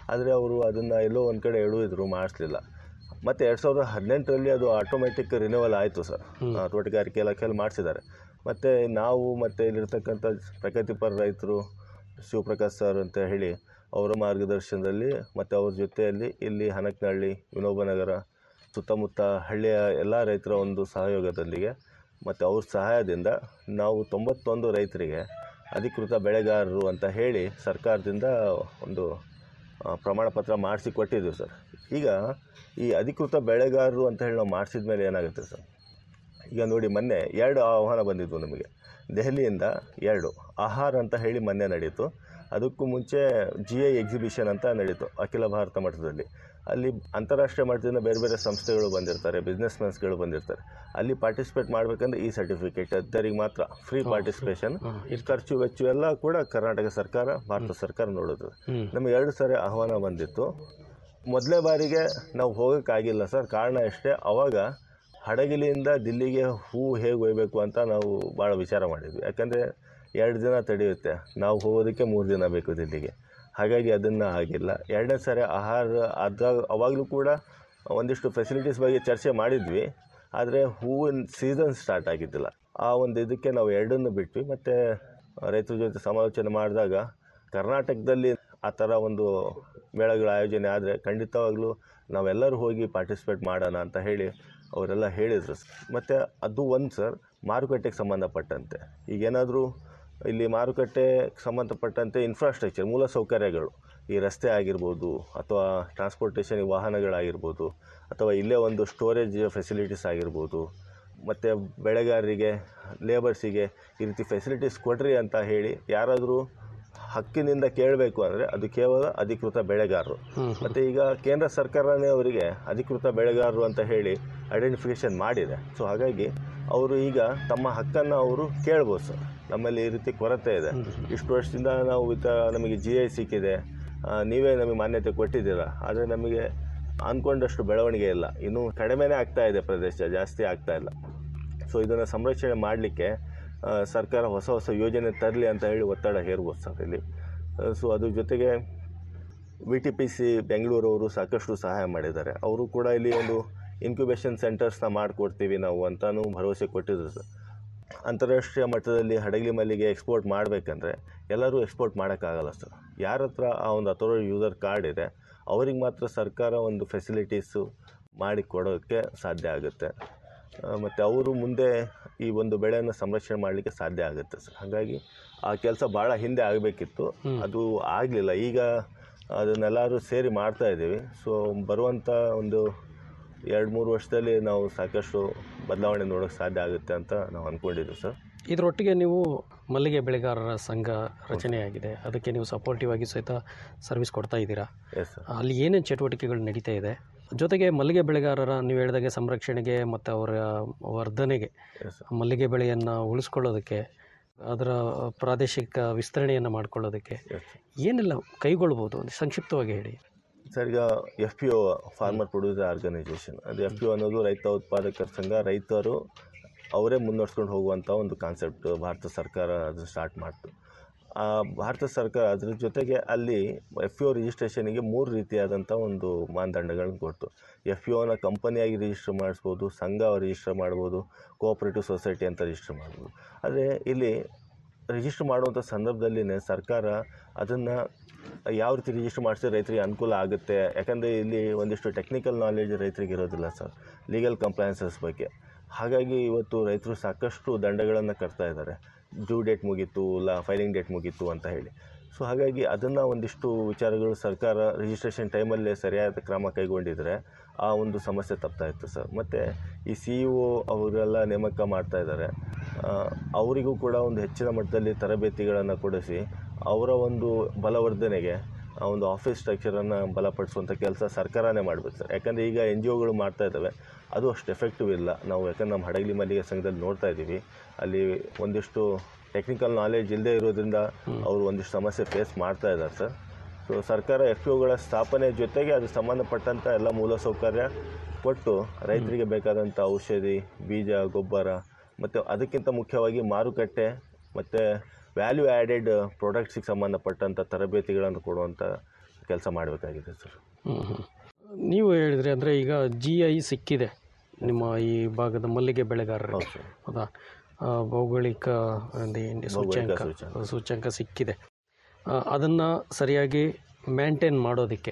ಆದರೆ ಅವರು ಅದನ್ನು ಎಲ್ಲೋ ಒಂದು ಕಡೆ ಎಳುವಿದ್ರು ಮಾಡಿಸ್ಲಿಲ್ಲ ಮತ್ತು ಎರಡು ಸಾವಿರದ ಹದಿನೆಂಟರಲ್ಲಿ ಅದು ಆಟೋಮೆಟಿಕ್ ರಿನ್ಯೂವಲ್ ಆಯಿತು ಸರ್ ಆ, ತೋಟಗಾರಿಕೆ ಇಲಾಖೆಯಲ್ಲಿ ಮಾಡಿಸಿದ್ದಾರೆ ಮತ್ತು ನಾವು ಮತ್ತು ಇಲ್ಲಿರ್ತಕ್ಕಂಥ ಪ್ರಗತಿಪರ ರೈತರು ಶಿವಪ್ರಕಾಶ್ ಸರ್ ಅಂತ ಹೇಳಿ ಅವರ ಮಾರ್ಗದರ್ಶನದಲ್ಲಿ ಮತ್ತು ಅವ್ರ ಜೊತೆಯಲ್ಲಿ ಇಲ್ಲಿ ಹನಕನಹಳ್ಳಿ ವಿನೋಬನಗರ ಸುತ್ತಮುತ್ತ ಹಳ್ಳಿಯ ಎಲ್ಲ ರೈತರ ಒಂದು ಸಹಯೋಗದೊಂದಿಗೆ ಮತ್ತು ಅವ್ರ ಸಹಾಯದಿಂದ ನಾವು ತೊಂಬತ್ತೊಂದು ರೈತರಿಗೆ ಅಧಿಕೃತ ಬೆಳೆಗಾರರು ಅಂತ ಹೇಳಿ ಸರ್ಕಾರದಿಂದ ಒಂದು ಆ, ಪ್ರಮಾಣ ಪತ್ರ ಮಾಡಿಸಿ ಕೊಟ್ಟಿದ್ದೀವಿ ಸರ್ ಈಗ ಈ ಅಧಿಕೃತ ಬೆಳೆಗಾರರು ಅಂತ ಹೇಳಿ ನಾವು ಮಾಡಿಸಿದ ಮೇಲೆ ಏನಾಗುತ್ತೆ ಸರ್ ಈಗ ನೋಡಿ ಮೊನ್ನೆ ಎರಡು ಆಹ್ವಾನ ಬಂದಿದ್ವು ನಮಗೆ ದೆಹಲಿಯಿಂದ ಎರಡು ಆಹಾರ ಅಂತ ಹೇಳಿ ಮೊನ್ನೆ ನಡೀತು ಅದಕ್ಕೂ ಮುಂಚೆ ಜಿ ಐ ಎಕ್ಸಿಬಿಷನ್ ಅಂತ ನಡೀತು ಅಖಿಲ ಭಾರತ ಮಟ್ಟದಲ್ಲಿ ಅಲ್ಲಿ ಅಂತಾರಾಷ್ಟ್ರೀಯ ಮಟ್ಟದಿಂದ ಬೇರೆ ಬೇರೆ ಸಂಸ್ಥೆಗಳು ಬಂದಿರ್ತಾರೆ ಬಿಸ್ನೆಸ್ ಮ್ಯಾನ್ಸ್ಗಳು ಬಂದಿರ್ತಾರೆ ಅಲ್ಲಿ ಪಾರ್ಟಿಸಿಪೇಟ್ ಮಾಡಬೇಕಂದ್ರೆ ಈ ಸರ್ಟಿಫಿಕೇಟ್ ಅದ್ದರಿಗೆ ಮಾತ್ರ ಫ್ರೀ ಪಾರ್ಟಿಸಿಪೇಷನ್ ಖರ್ಚು ವೆಚ್ಚ ಎಲ್ಲ ಕೂಡ ಕರ್ನಾಟಕ ಸರ್ಕಾರ ಭಾರತ ಸರ್ಕಾರ ನೋಡೋದು ಹ್ಞೂ ನಮಗೆ ಎರಡು ಸಾರಿ ಆಹ್ವಾನ ಬಂದಿತ್ತು ಮೊದಲೇ ಬಾರಿಗೆ ನಾವು ಹೋಗೋಕ್ಕಾಗಿಲ್ಲ ಸರ್ ಕಾರಣ ಅಷ್ಟೇ ಅವಾಗ ಹಡಗಲಿಯಿಂದ ದಿಲ್ಲಿಗೆ ಹೂ ಹೇಗೆ ಒಯ್ಯಬೇಕು ಅಂತ ನಾವು ಭಾಳ ವಿಚಾರ ಮಾಡಿದ್ವಿ ಯಾಕಂದರೆ ಎರಡು ದಿನ ತಡೆಯುತ್ತೆ ನಾವು ಹೋಗೋದಕ್ಕೆ ಮೂರು ದಿನ ಬೇಕು ದಿಲ್ಲಿಗೆ ಹಾಗಾಗಿ ಅದನ್ನು ಆಗಿಲ್ಲ ಎರಡನೇ ಸಾರಿ ಆಹಾರ ಅದಾಗ ಅವಾಗಲೂ ಕೂಡ ಒಂದಿಷ್ಟು ಫೆಸಿಲಿಟೀಸ್ ಬಗ್ಗೆ ಚರ್ಚೆ ಮಾಡಿದ್ವಿ ಆದರೆ ಹೂವಿನ ಸೀಸನ್ ಸ್ಟಾರ್ಟ್ ಆಗಿದ್ದಿಲ್ಲ ಆ ಒಂದು ಇದಕ್ಕೆ ನಾವು ಎರಡನ್ನು ಬಿಟ್ವಿ ಮತ್ತು ರೈತರ ಜೊತೆ ಸಮಾಲೋಚನೆ ಮಾಡಿದಾಗ ಕರ್ನಾಟಕದಲ್ಲಿ ಆ ಥರ ಒಂದು ಮೇಳಗಳ ಆಯೋಜನೆ ಆದರೆ ಖಂಡಿತವಾಗ್ಲೂ ನಾವೆಲ್ಲರೂ ಹೋಗಿ ಪಾರ್ಟಿಸಿಪೇಟ್ ಮಾಡೋಣ ಅಂತ ಹೇಳಿ ಅವರೆಲ್ಲ ಹೇಳಿದರು ಮತ್ತು ಅದು ಒಂದು ಸರ್ ಮಾರುಕಟ್ಟೆಗೆ ಸಂಬಂಧಪಟ್ಟಂತೆ ಈಗೇನಾದರೂ ಇಲ್ಲಿ ಮಾರುಕಟ್ಟೆಗೆ ಸಂಬಂಧಪಟ್ಟಂತೆ ಇನ್ಫ್ರಾಸ್ಟ್ರಕ್ಚರ್ ಮೂಲ ಸೌಕರ್ಯಗಳು ಈ ರಸ್ತೆ ಆಗಿರ್ಬೋದು ಅಥವಾ ಟ್ರಾನ್ಸ್ಪೋರ್ಟೇಷನ್ ವಾಹನಗಳಾಗಿರ್ಬೋದು ಅಥವಾ ಇಲ್ಲೇ ಒಂದು ಸ್ಟೋರೇಜ್ ಫೆಸಿಲಿಟೀಸ್ ಆಗಿರ್ಬೋದು ಮತ್ತು ಬೆಳೆಗಾರರಿಗೆ ಲೇಬರ್ಸಿಗೆ ಈ ರೀತಿ ಫೆಸಿಲಿಟೀಸ್ ಕೊಡ್ರಿ ಅಂತ ಹೇಳಿ ಯಾರಾದರೂ ಹಕ್ಕಿನಿಂದ ಕೇಳಬೇಕು ಅಂದರೆ ಅದು ಕೇವಲ ಅಧಿಕೃತ ಬೆಳೆಗಾರರು ಮತ್ತು ಈಗ ಕೇಂದ್ರ ಸರ್ಕಾರನೇ ಅವರಿಗೆ ಅಧಿಕೃತ ಬೆಳೆಗಾರರು ಅಂತ ಹೇಳಿ ಐಡೆಂಟಿಫಿಕೇಷನ್ ಮಾಡಿದೆ ಸೊ ಹಾಗಾಗಿ ಅವರು ಈಗ ತಮ್ಮ ಹಕ್ಕನ್ನು ಅವರು ಕೇಳ್ಬೋದು ಸರ್ ನಮ್ಮಲ್ಲಿ ಈ ರೀತಿ ಕೊರತೆ ಇದೆ ಇಷ್ಟು ವರ್ಷದಿಂದ ನಾವು ಇತ ನಮಗೆ ಜಿ ಐ ಸಿಕ್ಕಿದೆ ಆ, ನೀವೇ ನಮಗೆ ಮಾನ್ಯತೆ ಕೊಟ್ಟಿದ್ದೀರಾ ಆದರೆ ನಮಗೆ ಅಂದ್ಕೊಂಡಷ್ಟು ಬೆಳವಣಿಗೆ ಇಲ್ಲ ಇನ್ನೂ ಕಡಿಮೆನೇ ಆಗ್ತಾ ಇದೆ ಪ್ರದೇಶ ಜಾಸ್ತಿ ಆಗ್ತಾ ಇಲ್ಲ ಸೊ ಇದನ್ನು ಸಂರಕ್ಷಣೆ ಮಾಡಲಿಕ್ಕೆ ಸರ್ಕಾರ ಹೊಸ ಹೊಸ ಯೋಜನೆ ತರಲಿ ಅಂತ ಹೇಳಿ ಒತ್ತಡ ಹೇರ್ಬೋದು ಸರ್ ಇಲ್ಲಿ ಸೊ ಅದ್ರ ಜೊತೆಗೆ ವಿ ಟಿ ಪಿ ಸಿ ಬೆಂಗಳೂರವರು ಸಾಕಷ್ಟು ಸಹಾಯ ಮಾಡಿದ್ದಾರೆ ಅವರು ಕೂಡ ಇಲ್ಲಿ ಒಂದು ಇನ್ಕ್ಯುಬೇಷನ್ ಸೆಂಟರ್ಸ್ನ ಮಾಡಿಕೊಡ್ತೀವಿ ನಾವು ಅಂತಲೂ ಭರವಸೆ ಕೊಟ್ಟಿದ್ರು ಸರ್ ಅಂತಾರಾಷ್ಟ್ರೀಯ ಮಟ್ಟದಲ್ಲಿ ಹಡಗಲಿ ಮಲ್ಲಿಗೆ ಎಕ್ಸ್ಪೋರ್ಟ್ ಮಾಡಬೇಕಂದ್ರೆ ಎಲ್ಲರೂ ಎಕ್ಸ್ಪೋರ್ಟ್ ಮಾಡೋಕ್ಕಾಗಲ್ಲ ಸರ್ ಯಾರ ಹತ್ರ ಆ ಒಂದು ಅಥೋರೈಡ್ ಯೂಸರ್ ಕಾರ್ಡ್ ಇದೆ ಅವ್ರಿಗೆ ಮಾತ್ರ ಸರ್ಕಾರ ಒಂದು ಫೆಸಿಲಿಟೀಸು ಮಾಡಿ ಕೊಡೋಕ್ಕೆ ಸಾಧ್ಯ ಆಗುತ್ತೆ ಮತ್ತು ಅವರು ಮುಂದೆ ಈ ಒಂದು ಬೆಳೆಯನ್ನು ಸಂರಕ್ಷಣೆ ಮಾಡಲಿಕ್ಕೆ ಸಾಧ್ಯ ಆಗುತ್ತೆ ಸರ್ ಹಾಗಾಗಿ ಆ ಕೆಲಸ ಭಾಳ ಹಿಂದೆ ಆಗಬೇಕಿತ್ತು ಅದು ಆಗಲಿಲ್ಲ ಈಗ ಅದನ್ನೆಲ್ಲರೂ ಸೇರಿ ಮಾಡ್ತಾ ಇದ್ದೀವಿ ಸೊ ಬರುವಂಥ ಒಂದು ಎರಡು ಮೂರು ವರ್ಷದಲ್ಲಿ ನಾವು ಸಾಕಷ್ಟು ಬದಲಾವಣೆ ನೋಡೋಕ್ಕೆ ಸಾಧ್ಯ ಆಗುತ್ತೆ ಅಂತ ನಾವು ಅಂದ್ಕೊಂಡಿದ್ದೀವಿ ಸರ್ ಇದರೊಟ್ಟಿಗೆ ನೀವು ಮಲ್ಲಿಗೆ ಬೆಳೆಗಾರರ ಸಂಘ ರಚನೆಯಾಗಿದೆ ಅದಕ್ಕೆ ನೀವು ಸಪೋರ್ಟಿವ್ ಆಗಿ ಸಹಿತ ಸರ್ವಿಸ್ ಕೊಡ್ತಾ ಇದ್ದೀರಾ ಎಸ್ ಸರ್ ಅಲ್ಲಿ ಏನೇನು ಚಟುವಟಿಕೆಗಳು ನಡೀತಾ ಇದೆ ಜೊತೆಗೆ ಮಲ್ಲಿಗೆ ಬೆಳೆಗಾರರ ನೀವು ಹೇಳಿದಾಗೆ ಸಂರಕ್ಷಣೆಗೆ ಮತ್ತು ಅವರ ವರ್ಧನೆಗೆ ಎಸ್ ಸರ್ ಮಲ್ಲಿಗೆ ಬೆಳೆಯನ್ನು ಉಳಿಸ್ಕೊಳ್ಳೋದಕ್ಕೆ ಅದರ ಪ್ರಾದೇಶಿಕ ವಿಸ್ತರಣೆಯನ್ನು ಮಾಡ್ಕೊಳ್ಳೋದಕ್ಕೆ ಎಸ್ ಏನೆಲ್ಲ ಕೈಗೊಳ್ಬೋದು ಒಂದು ಸಂಕ್ಷಿಪ್ತವಾಗಿ ಹೇಳಿ ಸರ್ ಈಗ F P O farmer producer organisation ಅದು ಎಫ್ ಪಿ ಒ ಅನ್ನೋದು ರೈತ ಉತ್ಪಾದಕರ ಸಂಘ ರೈತರು ಅವರೇ ಮುನ್ನಡೆಸ್ಕೊಂಡು ಹೋಗುವಂಥ ಒಂದು ಕಾನ್ಸೆಪ್ಟ್ ಭಾರತ ಸರ್ಕಾರ ಅದು ಸ್ಟಾರ್ಟ್ ಮಾಡ್ತು ಆ ಭಾರತ ಸರ್ಕಾರ ಅದ್ರ ಜೊತೆಗೆ ಅಲ್ಲಿ ಎಫ್ ಪಿ ಒ ರಿಜಿಸ್ಟ್ರೇಷನಿಗೆ ಮೂರು ರೀತಿಯಾದಂಥ ಒಂದು ಮಾನದಂಡಗಳನ್ನ ಕೊಡ್ತು ಎಫ್ ಪಿ ಒನ ಕಂಪನಿಯಾಗಿ ರಿಜಿಸ್ಟರ್ ಮಾಡಿಸ್ಬೋದು ಸಂಘ ರಿಜಿಸ್ಟರ್ ಮಾಡ್ಬೋದು ಕೋಆಪ್ರೇಟಿವ್ ಸೊಸೈಟಿ ಅಂತ ರಿಜಿಸ್ಟರ್ ಮಾಡ್ಬೋದು ಆದರೆ ಇಲ್ಲಿ ರಿಜಿಸ್ಟರ್ ಮಾಡುವಂಥ ಸಂದರ್ಭದಲ್ಲಿನೇ ಸರ್ಕಾರ ಅದನ್ನು ಯಾವ ರೀತಿ ರಿಜಿಸ್ಟರ್ ಮಾಡಿಸಿದ್ರೆ ರೈತರಿಗೆ ಅನುಕೂಲ ಆಗುತ್ತೆ ಯಾಕಂದರೆ ಇಲ್ಲಿ ಒಂದಿಷ್ಟು ಟೆಕ್ನಿಕಲ್ ನಾಲೆಜ್ ರೈತರಿಗೆ ಇರೋದಿಲ್ಲ ಸರ್ ಲೀಗಲ್ ಕಂಪ್ಲೈನ್ಸಸ್ ಬಗ್ಗೆ ಹಾಗಾಗಿ ಇವತ್ತು ರೈತರು ಸಾಕಷ್ಟು ದಂಡಗಳನ್ನು ಕಟ್ತಾ ಇದ್ದಾರೆ ಡ್ಯೂ ಡೇಟ್ ಮುಗೀತು ಇಲ್ಲ ಫೈಲಿಂಗ್ ಡೇಟ್ ಮುಗೀತು ಅಂತ ಹೇಳಿ ಸೊ ಹಾಗಾಗಿ ಅದನ್ನು ಒಂದಿಷ್ಟು ವಿಚಾರಗಳು ಸರ್ಕಾರ ರಿಜಿಸ್ಟ್ರೇಷನ್ ಟೈಮಲ್ಲೇ ಸರಿಯಾದ ಕ್ರಮ ಕೈಗೊಂಡಿದ್ರೆ ಆ ಒಂದು ಸಮಸ್ಯೆ ತಪ್ತಾ ಇತ್ತು ಸರ್ ಮತ್ತು ಈ ಸಿ ಇ ಒ ಅವರೆಲ್ಲ ನೇಮಕ ಮಾಡ್ತಾ ಇದ್ದಾರೆ ಆ, ಅವರಿಗೂ ಕೂಡ ಒಂದು ಹೆಚ್ಚಿನ ಮಟ್ಟದಲ್ಲಿ ತರಬೇತಿಗಳನ್ನು ಕೊಡಿಸಿ ಅವರ ಒಂದು ಬಲವರ್ಧನೆಗೆ ಆ ಒಂದು ಆಫೀಸ್ ಸ್ಟ್ರಕ್ಚರನ್ನು ಬಲಪಡಿಸುವಂಥ ಕೆಲಸ ಸರ್ಕಾರನೇ ಮಾಡಬೇಕು ಸರ್ ಯಾಕಂದರೆ ಈಗ ಎನ್ ಜಿ ಒಗಳು ಮಾಡ್ತಾ ಇದ್ದಾವೆ ಅದು ಅಷ್ಟು ಎಫೆಕ್ಟಿವ್ ಇಲ್ಲ ನಾವು ಯಾಕಂದ್ರೆ ನಮ್ಮ ಹಡಗಲಿ ಮಲ್ಲಿಗೆ ಸಂಘದಲ್ಲಿ ನೋಡ್ತಾ ಇದ್ದೀವಿ ಅಲ್ಲಿ ಒಂದಿಷ್ಟು ಟೆಕ್ನಿಕಲ್ ನಾಲೆಜ್ ಇಲ್ಲದೆ ಇರೋದ್ರಿಂದ ಅವರು ಒಂದಿಷ್ಟು ಸಮಸ್ಯೆ ಫೇಸ್ ಮಾಡ್ತಾ ಇದ್ದಾರೆ ಸರ್ ಸೊ ಸರ್ಕಾರ ಎಫ್ ಪಿ ಒಗಳ ಸ್ಥಾಪನೆ ಜೊತೆಗೆ ಅದು ಸಂಬಂಧಪಟ್ಟಂಥ ಎಲ್ಲ ಮೂಲಸೌಕರ್ಯ ಕೊಟ್ಟು ರೈತರಿಗೆ ಬೇಕಾದಂಥ ಔಷಧಿ ಬೀಜ ಗೊಬ್ಬರ ಮತ್ತು ಅದಕ್ಕಿಂತ ಮುಖ್ಯವಾಗಿ ಮಾರುಕಟ್ಟೆ ಮತ್ತು ವ್ಯಾಲ್ಯೂ ಆ್ಯಡೆಡ್ ಪ್ರಾಡಕ್ಟ್ಸಿಗೆ ಸಂಬಂಧಪಟ್ಟಂಥ ತರಬೇತಿಗಳನ್ನು ಕೊಡುವಂಥ ಕೆಲಸ ಮಾಡಬೇಕಾಗಿದೆ ಸರ್ ಹ್ಮ್, ಹ್ಮ್. ನೀವು ಹೇಳಿದ್ರಿ ಅಂದರೆ ಈಗ ಜಿ ಐ ಸಿಕ್ಕಿದೆ ನಿಮ್ಮ ಈ ಭಾಗದ ಮಲ್ಲಿಗೆ ಬೆಳೆಗಾರರಿಗೆ ಹೌದು ಸರ್ ಹೌದಾ ಆ, ಭೌಗೋಳಿಕ ಒಂದು ಏನು ಸೂಚ್ಯಂಕ ಸೂಚ್ಯಂಕ. ಸೂಚ್ಯಂಕ ಸಿಕ್ಕಿದೆ ಅದನ್ನು ಸರಿಯಾಗಿ ಮೇಂಟೈನ್ ಮಾಡೋದಕ್ಕೆ